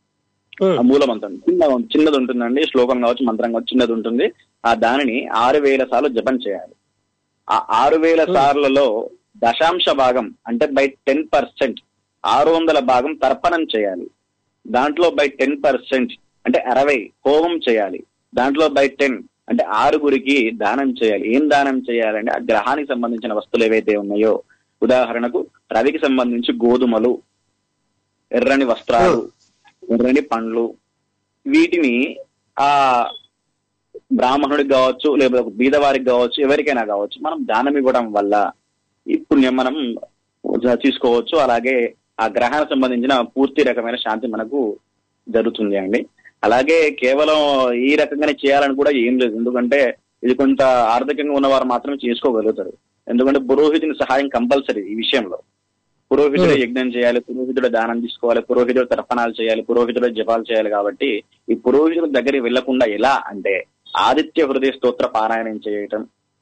ఆ మూల మంత్రం చిన్న చిన్నది ఉంటుందండి శ్లోకం కావచ్చు మంత్రం కావచ్చు చిన్నది ఉంటుంది ఆ దానిని ఆరు వేల సార్లు జపం చేయాలి ఆ ఆరు వేల సార్లలో దశాంశ భాగం అంటే బై టెన్ పర్సెంట్ ఆరు వందల భాగం తర్పణం చేయాలి దాంట్లో బై టెన్ పర్సెంట్ అంటే అరవై హోమం చేయాలి దాంట్లో బై టెన్ అంటే ఆరుగురికి దానం చేయాలి ఏం దానం చేయాలంటే ఆ గ్రహానికి సంబంధించిన వస్తువులు ఏవైతే ఉన్నాయో ఉదాహరణకు రవికి సంబంధించి గోధుమలు ఎర్రని వస్త్రాలు ఎర్రని పండ్లు వీటిని ఆ బ్రాహ్మణుడికి కావచ్చు లేదా ఒక బీదవారికి కావచ్చు ఎవరికైనా కావచ్చు మనం దానం ఇవ్వడం వల్ల ఈ పుణ్యం మనం తీసుకోవచ్చు అలాగే ఆ గ్రహానికి సంబంధించిన పూర్తి రకమైన శాంతి మనకు జరుగుతుంది అండి అలాగే కేవలం ఈ రకంగానే చేయాలని కూడా ఏం లేదు ఎందుకంటే ఇది కొంత ఆర్థికంగా ఉన్నవారు మాత్రమే చేసుకోగలుగుతారు ఎందుకంటే పురోహితుని సహాయం కంపల్సరీ ఈ విషయంలో పురోహితుడు యజ్ఞం చేయాలి పురోహితుడు దానం తీసుకోవాలి పురోహితుడు తర్పణాలు చేయాలి పురోహితుడు జపాలు చేయాలి కాబట్టి ఈ పురోహితుల దగ్గరికి వెళ్లకుండా ఎలా అంటే ఆదిత్య హృదయ స్తోత్ర పారాయణం చేయటం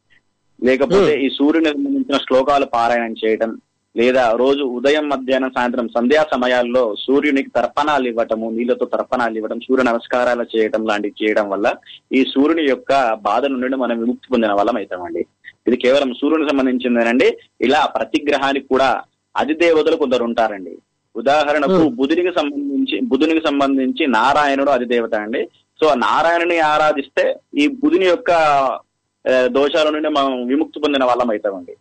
లేకపోతే ఈ సూర్యుని సంబంధించిన శ్లోకాలు పారాయణం చేయటం లేదా రోజు ఉదయం మధ్యాహ్నం సాయంత్రం సంధ్యా సమయాల్లో సూర్యునికి తర్పణాలు ఇవ్వటము నీళ్ళతో తర్పణాలు ఇవ్వటం సూర్య నమస్కారాలు చేయటం లాంటివి చేయడం వల్ల ఈ సూర్యుని యొక్క బాధ నుండి మనం విముక్తి పొందిన వాళ్ళం అవుతామండి ఇది కేవలం సూర్యునికి సంబంధించిందేనండి ఇలా ప్రతి గ్రహానికి కూడా అధిదేవతలు కొందరు ఉంటారండి ఉదాహరణకు బుధునికి సంబంధించి బుధునికి సంబంధించి నారాయణుడు అధిదేవత అండి సో ఆ నారాయణుని ఆరాధిస్తే ఈ బుధుని యొక్క ఆ, దోషాల నుండి మనం విముక్తి పొందిన వాళ్ళం అవుతామండి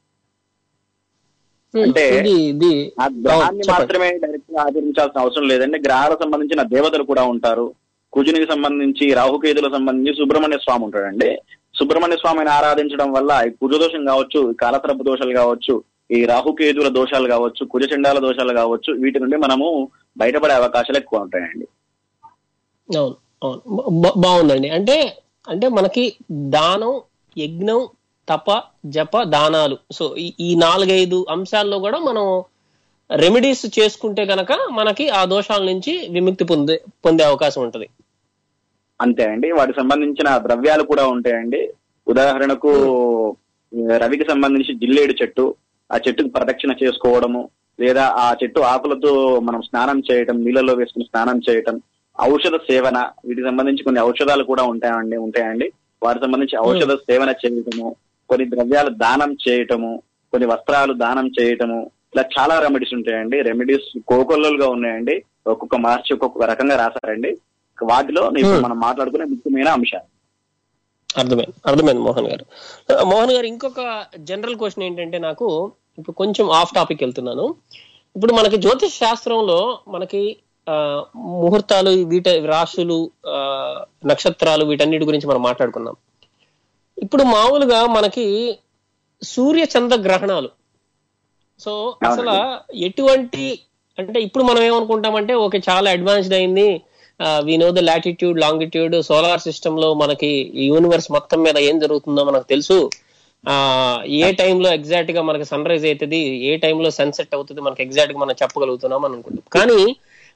అంటే ఇది ఇది ఆ గ్రహాన్ని చెప్పండి. మాత్రమే డైరెక్ట్ గా ఆచరించాల్సిన అవసరం లేదండి గ్రహాలకు సంబంధించిన దేవతలు కూడా ఉంటారు కుజునికి సంబంధించి రాహుకేతులకు సంబంధించి సుబ్రహ్మణ్య స్వామి ఉంటాడండి సుబ్రహ్మణ్య స్వామిని ఆరాధించడం వల్ల ఈ కుజ దోషం కావచ్చు ఈ కాలత్రపు దోషాలు కావచ్చు ఈ రాహుకేతుల దోషాలు కావచ్చు కుజచండాల దోషాలు కావచ్చు వీటి నుండి మనము బయటపడే అవకాశాలు ఎక్కువ ఉంటాయండి అవును అవును బా- బాగుందండి అంటే అంటే మనకి దానం యజ్ఞం తప జప దానాలు సో ఈ- ఈ నాలుగైదు అంశాల్లో కూడా మనం రెమెడీస్ చేసుకుంటే గనక మనకి ఆ దోషాల నుంచి విముక్తి పొందే పొందే అవకాశం ఉంటది అంతే అండి వాటికి సంబంధించిన ద్రవ్యాలు కూడా ఉంటాయండి ఉదాహరణకు రవికి సంబంధించి జిల్లేడు చెట్టు ఆ చెట్టుకు ప్రదక్షిణ చేసుకోవడము లేదా ఆ చెట్టు ఆకులతో మనం స్నానం చేయటం నీళ్ళలో వేసుకుని స్నానం చేయటం ఔషధ సేవన వీటికి సంబంధించి కొన్ని ఔషధాలు కూడా ఉంటాయండి ఉంటాయండి వాటికి సంబంధించి ఔషధ సేవన చేయటము కొన్ని ద్రవ్యాలు దానం చేయటము కొన్ని వస్త్రాలు దానం చేయటము ఇలా చాలా రెమెడీస్ ఉంటాయండి రెమెడీస్ కోకొల్లలుగా ఉన్నాయండి ఒక్కొక్క మార్చి ఒక్కొక్క రకంగా రాశారండి వాటిలో ఇప్పుడు మనం మాట్లాడుకునే ముఖ్యమైన అంశాలు అర్థమైంది అర్థమైంది మోహన్ గారు ఆ, మోహన్ గారు ఇంకొక జనరల్ క్వశ్చన్ ఏంటంటే నాకు ఇప్పుడు కొంచెం ఆఫ్ టాపిక్ వెళ్తున్నాను ఇప్పుడు మనకి జ్యోతిష్ శాస్త్రంలో మనకి ఆ, ముహూర్తాలు వీట రాశులు ఆ, నక్షత్రాలు వీటన్నిటి గురించి మనం మాట్లాడుకున్నాం ఇప్పుడు మామూలుగా మనకి సూర్య చంద్ర గ్రహణాలు సో అసలు ఎటువంటి అంటే ఇప్పుడు మనం ఏమనుకుంటామంటే ఓకే చాలా అడ్వాన్స్డ్ అయింది we know the latitude longitude solar system లో మనకి యూనివర్స్ మొత్తం మీద ఏం జరుగుతుందో మనకు తెలుసు ఆ ఏ టైంలో ఎగ్జాక్ట్ గా మనకి సన్ రైజ్ అవుతుంది ఏ టైంలో సన్సెట్ అవుతుంది మనకి ఎగ్జాక్ట్ గా మనం చెప్పగలుగుతున్నాం అని అనుకుంటాం కానీ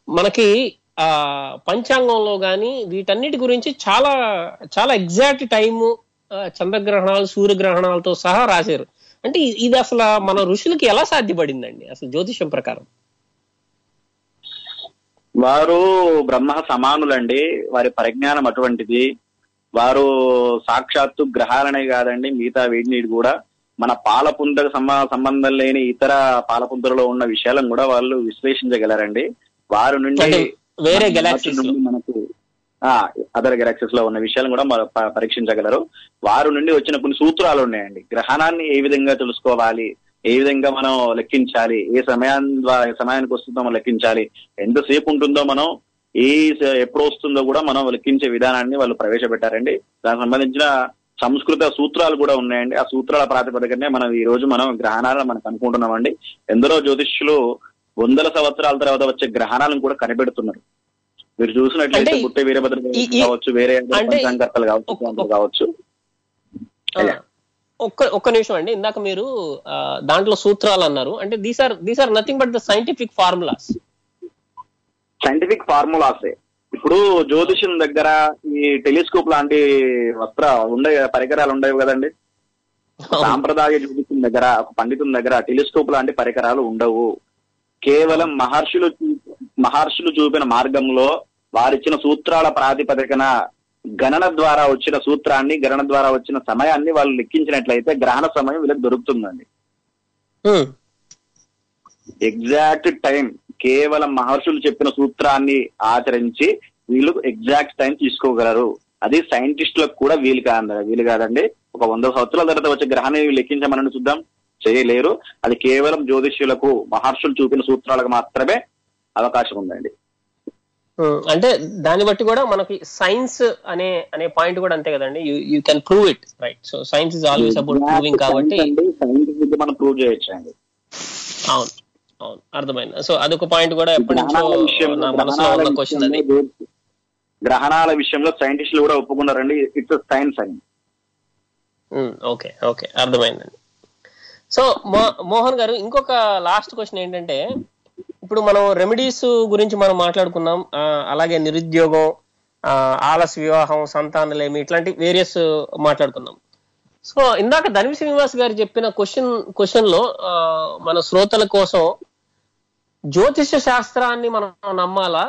మనకి ఆ పంచాంగంలో గాని వీటన్నిటి గురించి చాలా చాలా ఎగ్జాక్ట్ టైము చంద్రగ్రహణాలు సూర్యగ్రహణాలతో సహా రాశారు అంటే ఇ- ఇది అసలు మన ఋషులకి ఎలా సాధ్యపడిందండి అసలు జ్యోతిషం ప్రకారం వారు బ్రహ్మ సమానులండి వారి పరిజ్ఞానం అటువంటిది వారు సాక్షాత్తు గ్రహాలనే కాదండి మిగతా వీటిని కూడా మన పాలపుంతకు సంబ- సంబంధం లేని ఇతర పాలపుంతలలో ఉన్న విషయాలను కూడా వాళ్ళు విశ్లేషించగలరండి వారి నుండి అంటే వేరే మన galaxies లో. నుండి మనకు అదర్ గెలాక్సీస్ లో ఉన్న విషయాలను కూడా మన ప- పరీక్షించగలరు వారి నుండి వచ్చిన కొన్ని సూత్రాలు ఉన్నాయండి గ్రహణాన్ని ఏ విధంగా తెలుసుకోవాలి ఏ విధంగా మనం లెక్కించాలి ఏ సమయం ద్వారా ఏ సమయానికి వస్తుందో మనం లెక్కించాలి ఎంతసేపు ఉంటుందో మనం ఏ స- ఎప్పుడు వస్తుందో కూడా మనం లెక్కించే విధానాన్ని వాళ్ళు ప్రవేశపెట్టారండి దానికి సంబంధించిన సంస్కృత సూత్రాలు కూడా ఉన్నాయండి ఆ సూత్రాల ప్రాతిపదికనే మనం ఈ రోజు మనం గ్రహణాలను మనం కనుక్కుంటున్నామండి ఎందరో జ్యోతిష్యులు వందల సంవత్సరాల తర్వాత వచ్చే గ్రహణాలను కూడా కనిపెడుతున్నారు మీరు చూసినట్లయితే అంటే గుట్టే వీరభద్ర ఈ- ఈ- కావచ్చు వేరే అంటే పంచాంగర్తలు కావచ్చు ఒక్క- ఇట్లాంటివి కావచ్చు ఆ, ఒక్క ఒక్క నిమిషం అండి ఇందాక మీరు ఆ, దాంట్లో సూత్రాలు అన్నారు అంటే these are these are nothing but the scientific formulas scientific ఫార్ములాసే ఇప్పుడు జ్యోతిషం దగ్గర ఈ టెలిస్కోప్ లాంటి వస్త్ర ఉండే పరికరాలు ఉండేవి కదండి సాంప్రదాయ జ్యోతిషం దగ్గర ఒక పండితుని దగ్గర టెలిస్కోప్ లాంటి పరికరాలు ఉండవు కేవలం మహర్షులు చూ- మహర్షులు చూపిన మార్గంలో వారిచ్చిన సూత్రాల ప్రాతిపదికన గణన ద్వారా వచ్చిన సూత్రాన్ని గణన ద్వారా వచ్చిన సమయాన్ని వాళ్ళు లెక్కించినట్లయితే గ్రహణ సమయం వీళ్ళకి దొరుకుతుందండి ఎగ్జాక్ట్ టైం కేవలం మహర్షులు చెప్పిన సూత్రాన్ని ఆచరించి వీళ్ళు ఎగ్జాక్ట్ టైం తీసుకోగలరు అది సైంటిస్టులకు కూడా వీలు కాదు వీలు కాదండి ఒక వంద సంవత్సరాల తర్వాత వచ్చే గ్రహాన్ని లెక్కించమని చూద్దాం చేయలేరు అది కేవలం జ్యోతిష్యులకు మహర్షులు చూపిన సూత్రాలకు మాత్రమే అవకాశం ఉందండి అంటే దాన్ని బట్టి కూడా మనకి సైన్స్ అనే అనే పాయింట్ కూడా అంతే కదండి you can prove it right so science is always about proving కాబట్టి సైంటిఫిక్ మనం ప్రూవ్ చేయొచ్చు అండి అవును అవును అర్థమైంది సో అదొక పాయింట్ కూడా ఎప్పటి నుంచో గ్రహణాల విషయంలో నా మనసులో ఉన్న క్వశ్చన్ అది గ్రహణాల విషయంలో గ్రహణాల విషయంలో సైంటిస్టులు కూడా ఒప్పుకున్నారండి ఇట్స్ సైన్స్ అని ఓకే ఓకే అర్థమైందండి సో మో- మోహన్ గారు ఇంకొక లాస్ట్ క్వశ్చన్ ఏంటంటే ఇప్పుడు మనం రెమెడీస్ గురించి మనం మాట్లాడుకున్నాం ఆ, అలాగే నిరుద్యోగం ఆ, ఆలస్య వివాహం సంతానలేమి ఇట్లాంటి వేరియస్ మాట్లాడుకున్నాం సో ఇందాక ధనివి శ్రీనివాస్ గారు చెప్పిన క్వశ్చన్ క్వశ్చన్ లో ఆ, మన శ్రోతల కోసం జ్యోతిష శాస్త్రాన్ని మనం నమ్మాలా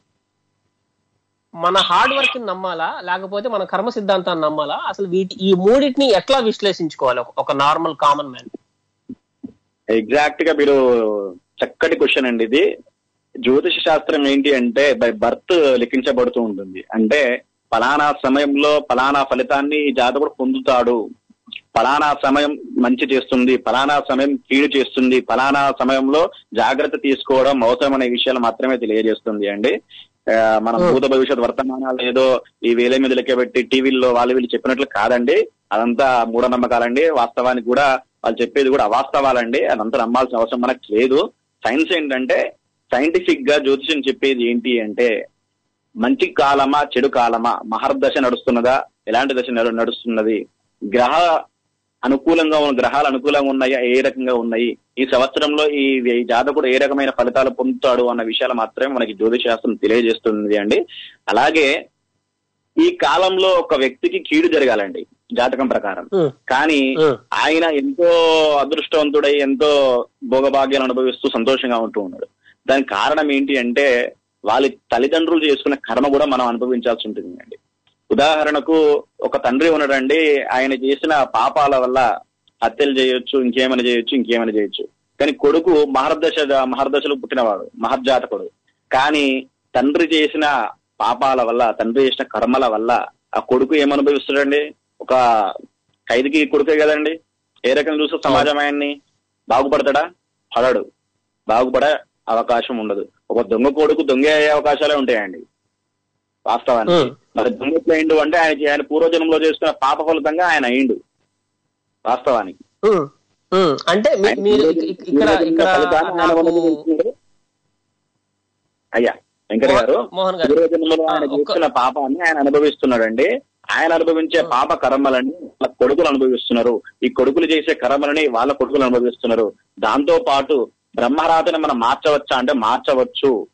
మన హార్డ్ వర్క్ ని నమ్మాలా లేకపోతే మన కర్మ సిద్ధాంతాన్ని నమ్మాలా అసలు వీటి ఈ మూడింటిని ఎట్లా విశ్లేషించుకోవాలి ఒక- ఒక నార్మల్ కామన్ మ్యాన్ ఎగ్జాక్ట్ గా మీరు చక్కటి క్వశ్చన్ అండి ఇది జ్యోతిష శాస్త్రం ఏంటి అంటే బై బర్త్ లెక్కించబడుతూ ఉంటుంది అంటే ఫలానా సమయంలో ఫలానా ఫలితాన్ని ఈ జాతకుడు పొందుతాడు ఫలానా సమయం మంచి చేస్తుంది ఫలానా సమయం కీడు చేస్తుంది ఫలానా సమయంలో జాగ్రత్త తీసుకోవడం అవసరం అనే విషయాలు మాత్రమే తెలియజేస్తుంది అండి ఆ, మన భూత భవిష్యత్ వర్తమానాలు ఏదో ఈ వేల మీద లెక్కబెట్టి టీవీల్లో వాళ్ళు వీళ్ళు చెప్పినట్లు కాదండి అదంతా మూఢనమ్మకాలండి వాస్తవానికి కూడా వాళ్ళు చెప్పేది కూడా అవాస్తవాలండి అదంతా నమ్మాల్సిన అవసరం మనకు లేదు సైన్స్ ఏంటంటే సైంటిఫిక్ గా జ్యోతిషం చెప్పేది ఏంటి అంటే మంచి కాలమా చెడు కాలమా మహర్దశ నడుస్తున్నదా ఎలాంటి దశ నడు- నడుస్తున్నది గ్రహ అనుకూలంగా ఉన్న గ్రహాలు అనుకూలంగా ఉన్నాయా ఏ రకంగా ఉన్నాయి ఈ సంవత్సరంలో ఈ ఈ జాతకుడు ఏ రకమైన ఫలితాలు పొందుతాడు అన్న విషయాలు మాత్రమే మనకి జ్యోతిష శాస్త్రం తెలియజేస్తుంది అండి అలాగే ఈ కాలంలో ఒక వ్యక్తికి కీడు జరగాలండి జాతకం ప్రకారం కానీ ఆయన ఎంతో అదృష్టవంతుడై ఎంతో భోగభాగ్యాలు అనుభవిస్తూ సంతోషంగా ఉంటూ ఉన్నాడు దానికి కారణం ఏంటి అంటే వాళ్ళ తల్లిదండ్రులు చేసుకున్న కర్మ కూడా మనం అనుభవించాల్సి ఉంటుంది అండి ఉదాహరణకు ఒక తండ్రి ఉన్నాడండి ఆయన చేసిన పాపాల వల్ల హత్యలు చేయొచ్చు ఇంకేమైనా చేయొచ్చు ఇంకేమైనా చేయొచ్చు కానీ కొడుకు మహర్దశ మహర్దశలో పుట్టినవాడు మహర్జాతకుడు కానీ తండ్రి చేసిన పాపాల వల్ల తండ్రి చేసిన కర్మల వల్ల ఆ కొడుకు ఏమనుభవిస్తాడండి ఒక ఖైదీకి కొడుకే కదండి ఏ రకంగా చూస్తే సమాజం ఆయన్ని బాగుపడతాడా పడడు బాగుపడే అవకాశం ఉండదు ఒక దొంగ కొడుకు దొంగ అయ్యే అవకాశాలే ఉంటాయండి వాస్తవానికి Hmm. మరి దొంగ ఎట్లా అయిండు అంటే ఆయన ఆయన పూర్వజన్మలో చేసుకున్న పాప ఫలితంగా ఆయన అయిండు వాస్తవానికి ఉమ్, ఉమ్. అంటే మీ- మీరు ఇక్- ఇక్- ఇక్కడ ఇక్కడ ఫలితాన్ని ఆయన నాకు అనుభవించాడు. అయ్యా వెంకట గారు మోహన్ గారు పూర్వజన్మలో ఆయన ఆ, ఒక్క- చేస్తున్న పాపాన్ని ఆయన అనుభవిస్తున్నాడండి ఆయన అనుభవించే పాప కర్మలని వాళ్ళ కొడుకులు అనుభవిస్తున్నారు ఈ కొడుకులు చేసే కర్మలని వాళ్ళ కొడుకులు అనుభవిస్తున్నారు దాంతో పాటు బ్రహ్మరాతని మనం మార్చవచ్చా అంటే మార్చవచ్చు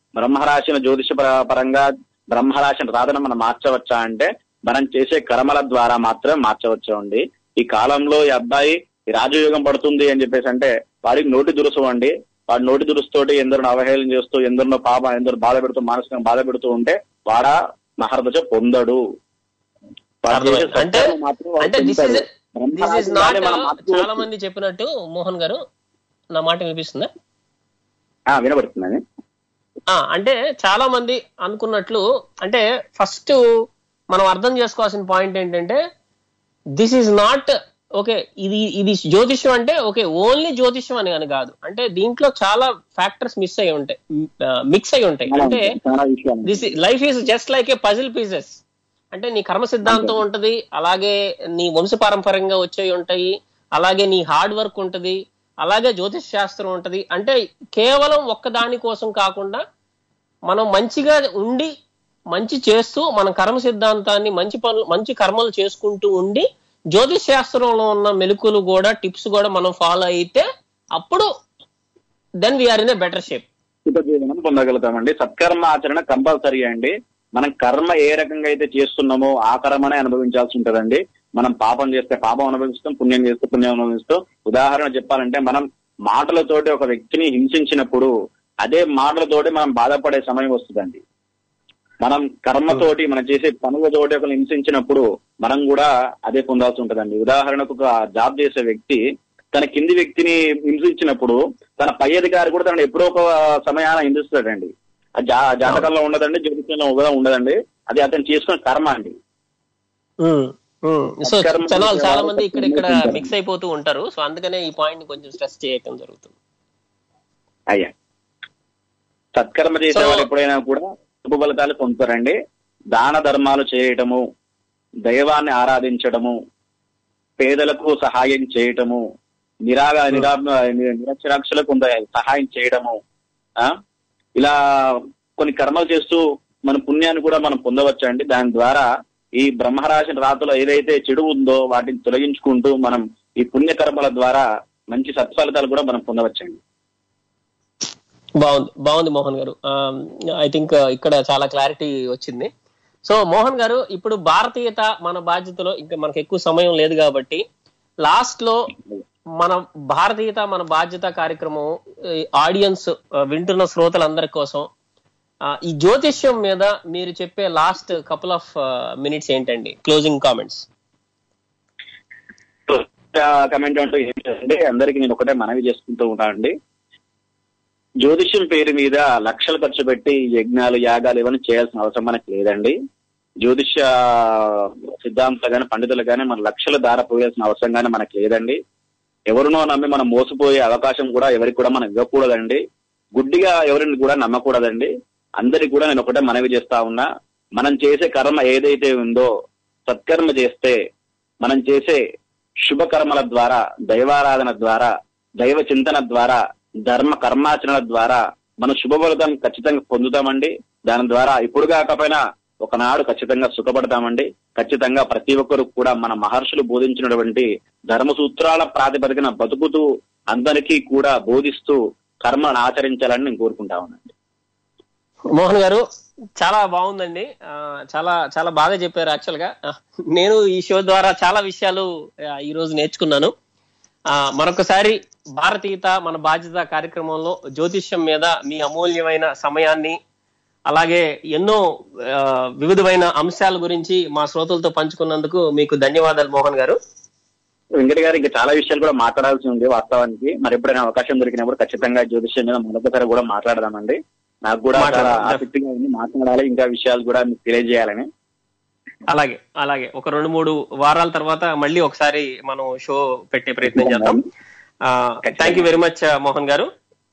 బ్రహ్మరాశిని జ్యోతిష పర- పరంగా బ్రహ్మరాశిని రాధన మనం మార్చవచ్చా అంటే మనం చేసే కర్మల ద్వారా మాత్రమే మార్చవచ్చు అండి ఈ కాలంలో ఈ అబ్బాయి ఈ రాజయోగం పడుతుంది అని చెప్పేసి అంటే వాడికి నోటి దురుసు అండి వాడి నోటి దురుస్తోటి ఎందరిని అవహేళన చేస్తూ ఎందరినో పాప ఎందరు బాధ పెడుతూ మానసికంగా బాధ పెడుతూ ఉంటే వాడా మహర్దశ పొందడు వాడు చేసే అర్థమైంది. అంటే సత్యాన్ని మాత్రం వాడు అంటే దిస్ ఇస్ పొందుతాడు. దిస్ ఇస్ బ్రహ్మరాశి నాట్ మనం మార్చుకోవచ్చు. చాలా మంది చెప్పినట్టు మోహన్ గారు నా మాట వినిపిస్తుందా ఆ, వినబడుతుందండి ఆ, అంటే చాలా మంది అనుకున్నట్లు అంటే ఫస్ట్ మనం అర్థం చేసుకోవాల్సిన పాయింట్ ఏంటంటే దిస్ ఈజ్ నాట్ ఓకే ఇది ఇది జ్యోతిష్యం అంటే ఓకే ఓన్లీ జ్యోతిష్యం అని అని కాదు అంటే దీంట్లో చాలా ఫ్యాక్టర్స్ మిస్ అయి ఉంటాయి మిక్స్ అయి ఉంటాయి చాలా అంటే చాలా విషయాలు this life is just like a puzzle pieces అంటే నీ కర్మ సిద్ధాంతం ఉంటది అలాగే నీ వంశపారంపర్యంగా వచ్చేవి ఉంటాయి అలాగే నీ హార్డ్ వర్క్ ఉంటది అలాగే జ్యోతిష్ శాస్త్రం ఉంటది అంటే కేవలం ఒక్క దాని కోసం కాకుండా మనం మంచిగా ఉండి మంచి చేస్తూ మన కర్మ సిద్ధాంతాన్ని మంచి పనులు మంచి కర్మలు చేసుకుంటూ ఉండి జ్యోతిష్ శాస్త్రంలో ఉన్న మెలకులు కూడా టిప్స్ కూడా మనం ఫాలో అయితే అప్పుడు then we are in a better shape జీవనం పొందగలుగుతామండి సత్కర్మ ఆచరణ కంపల్సరీ అండి మనం కర్మ ఏ రకంగా అయితే చేస్తున్నామో ఆ కర్మనే అనుభవించాల్సి ఉంటదండి మనం పాపం చేస్తే పాపం అనుభవిస్తాం పుణ్యం చేస్తే పుణ్యం అనుభవిస్తాం ఉదాహరణ చెప్పాలంటే మనం మాటలతోటి ఒక వ్యక్తిని హింసించినప్పుడు అదే మాటలతోటి మనం బాధపడే సమయం వస్తుందండి మనం కర్మతోటి మనం చేసే పనులతోటి ఒకరు హింసించినప్పుడు మనం కూడా అదే పొందాల్సి ఉంటదండి ఉదాహరణకు ఒక జాబ్ చేసే వ్యక్తి తన కింది వ్యక్తిని హింసించినప్పుడు తన పై అధికారి కూడా తనను ఎప్పుడో ఒక సమయాన హింసిస్తాడండి ఆ జా జాతకంలో ఉండదండి జ్యోతిష్యంలో కూడా ఉండదండి అది అతను చేసుకున్న కర్మ అండి సో కర్మ జనాలు చాలా మంది చేసే ఇక్కడ ఇక్కడ వాళ్ళు మిక్స్ అయిపోతూ ఉంటారు సో అందుకనే ఈ పాయింట్ కొంచెం స్ట్రెస్ చేయటం జరుగుతుంది అయ్యా సత్కర్మ చేసే So- వాళ్ళు ఎప్పుడైనా కూడా శుభ ఫలితాలు పొందుతారండి దాన ధర్మాలు చేయటము దైవాన్ని ఆరాధించడము పేదలకు సహాయం చేయటము నిరాగా నిరా నిరక్షరాక్షులకు కొంత సహాయం చేయడము ఆ ఇలా కొన్ని కర్మలు చేస్తూ మన పుణ్యాన్ని కూడా మనం పొందవచ్చండి దాని ద్వారా ఈ బ్రహ్మరాశి రాతలో ఏదైతే చెడు ఉందో వాటిని తొలగించుకుంటూ మనం ఈ పుణ్య కర్మల ద్వారా మంచి సత్ఫలితాలు కూడా మనం పొందవచ్చండి బాగుంది బాగుంది మోహన్ గారు ఐ థింక్ ఇక్కడ చాలా క్లారిటీ వచ్చింది సో మోహన్ గారు ఇప్పుడు భారతీయత మన బాధ్యతలో ఇంకా మనకు ఎక్కువ సమయం లేదు కాబట్టి లాస్ట్ లో మన భారతీయత మన బాధ్యత కార్యక్రమం ఆడియన్స్ వింటున్న శ్రోతలందరి కోసం ఆ, ఈ జ్యోతిష్యం మీద మీరు చెప్పే లాస్ట్ కపుల్ ఆఫ్ మినిట్స్ ఏంటండి క్లోజింగ్ కామెంట్స్ కమెంట్ అంటూ ఏం లేదండి అందరికి నేను ఒకటే మనవి చేసుకుంటూ ఉంటానండి జ్యోతిష్యం పేరు మీద లక్షలు ఖర్చు పెట్టి యజ్ఞాలు యాగాలు ఇవన్నీ చేయాల్సిన అవసరం మనకు లేదండి జ్యోతిష సిద్ధాంతాలు కానీ పండితులు కానీ మన లక్షలు దార పోయాల్సిన అవసరం కానీ మనకు లేదండి ఎవరినో నమ్మి మనం మోసపోయే అవకాశం కూడా ఎవరికి కూడా మనం ఇవ్వకూడదండి గుడ్డిగా ఎవరిని కూడా నమ్మకూడదండి అందరికి కూడా నేను ఒకటే మనవి చేస్తా ఉన్నా మనం చేసే కర్మ ఏదైతే ఉందో సత్కర్మ చేస్తే మనం చేసే శుభ కర్మల ద్వారా దైవారాధన ద్వారా దైవ చింతన ద్వారా ధర్మ కర్మాచరణ ద్వారా మనం శుభ ఫలితం ఖచ్చితంగా పొందుతామండి దాని ద్వారా ఇప్పుడు కాకపోయినా ఒకనాడు ఖచ్చితంగా సుఖపడతామండి ఖచ్చితంగా ప్రతి ఒక్కరు కూడా మన మహర్షులు బోధించినటువంటి ధర్మ సూత్రాల ప్రాతిపదికన బతుకుతూ అందరికీ కూడా బోధిస్తూ కర్మను ఆచరించాలని నేను కోరుకుంటా ఉన్నానండి మోహన్ గారు చాలా బాగుందండి ఆ, చాలా చాలా బాగా చెప్పారు యాక్చువల్ గా ఆ, నేను ఈ షో ద్వారా చాలా విషయాలు ఆ, ఈ రోజు నేర్చుకున్నాను ఆ, మరొకసారి భారతీయత మన బాధ్యత కార్యక్రమంలో జ్యోతిష్యం మీద మీ అమూల్యమైన సమయాన్ని అలాగే ఎన్నో ఆ, వివిధమైన అంశాల గురించి మా శ్రోతలతో పంచుకున్నందుకు మీకు ధన్యవాదాలు మోహన్ గారు వెంకట గారు ఇంకా చాలా విషయాలు కూడా మాట్లాడాల్సి ఉంది వాస్తవానికి మరి ఎప్పుడైనా అవకాశం దొరికినప్పుడు ఖచ్చితంగా జ్యోతిష్యం మీద మరొకసారి కూడా మాట్లాడదామండి నాకు కూడా చాలా మాట్లాడదాం. ఆసక్తిగా ఉంది మాట్లాడాలి ఇంకా విషయాలు కూడా మీకు తెలియజేయాలని అలాగే అలాగే ఒక రెండు మూడు వారాల తర్వాత మళ్ళీ ఒకసారి మనం షో పెట్టే ప్రయత్నం చేద్దాం thank you very much Mohan garu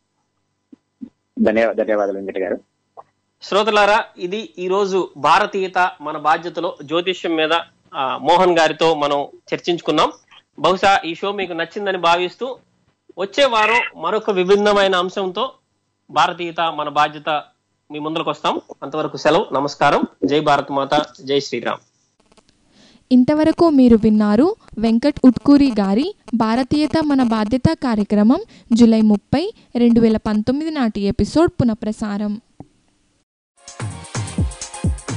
ధన్యవాదాలు ధన్యవాదాలు వెంకట గారు శ్రోతలారా ఇది ఈ రోజు భారతీయత మన బాధ్యతలో జ్యోతిష్యం మీద ఆ, మోహన్ గారితో మనం చర్చించుకున్నాం బహుశా ఈ షో మీకు నచ్చిందని భావిస్తూ వచ్చే వారం మరొక విభిన్నమైన అంశంతో భారతీయత మన బాధ్యత మీ ముందరకు వస్తాం అంతవరకు సెలవు నమస్కారం జై భారత్ మాత జై శ్రీరామ్ ఇంతవరకు మీరు విన్నారు వెంకట్ ఉట్కూరి గారి భారతీయత మన బాధ్యత కార్యక్రమం జూలై ముప్పై రెండు వేల పంతొమ్మిది నాటి ఎపిసోడ్ పునఃప్రసారం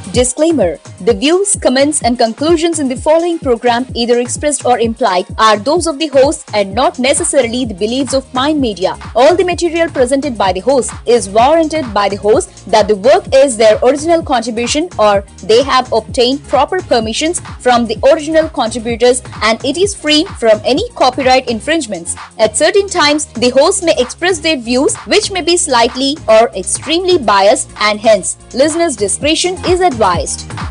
Disclaimer The views, comments, and conclusions in the following program, either expressed or implied, are those of the host and not necessarily the beliefs of Mind Media. All the material presented by the host is warranted by the host that the work is their original contribution or they have obtained proper permissions from the original contributors and it is free from any copyright infringements. At certain times, the host may express their views which may be slightly or extremely biased and hence listeners' discretion is advised.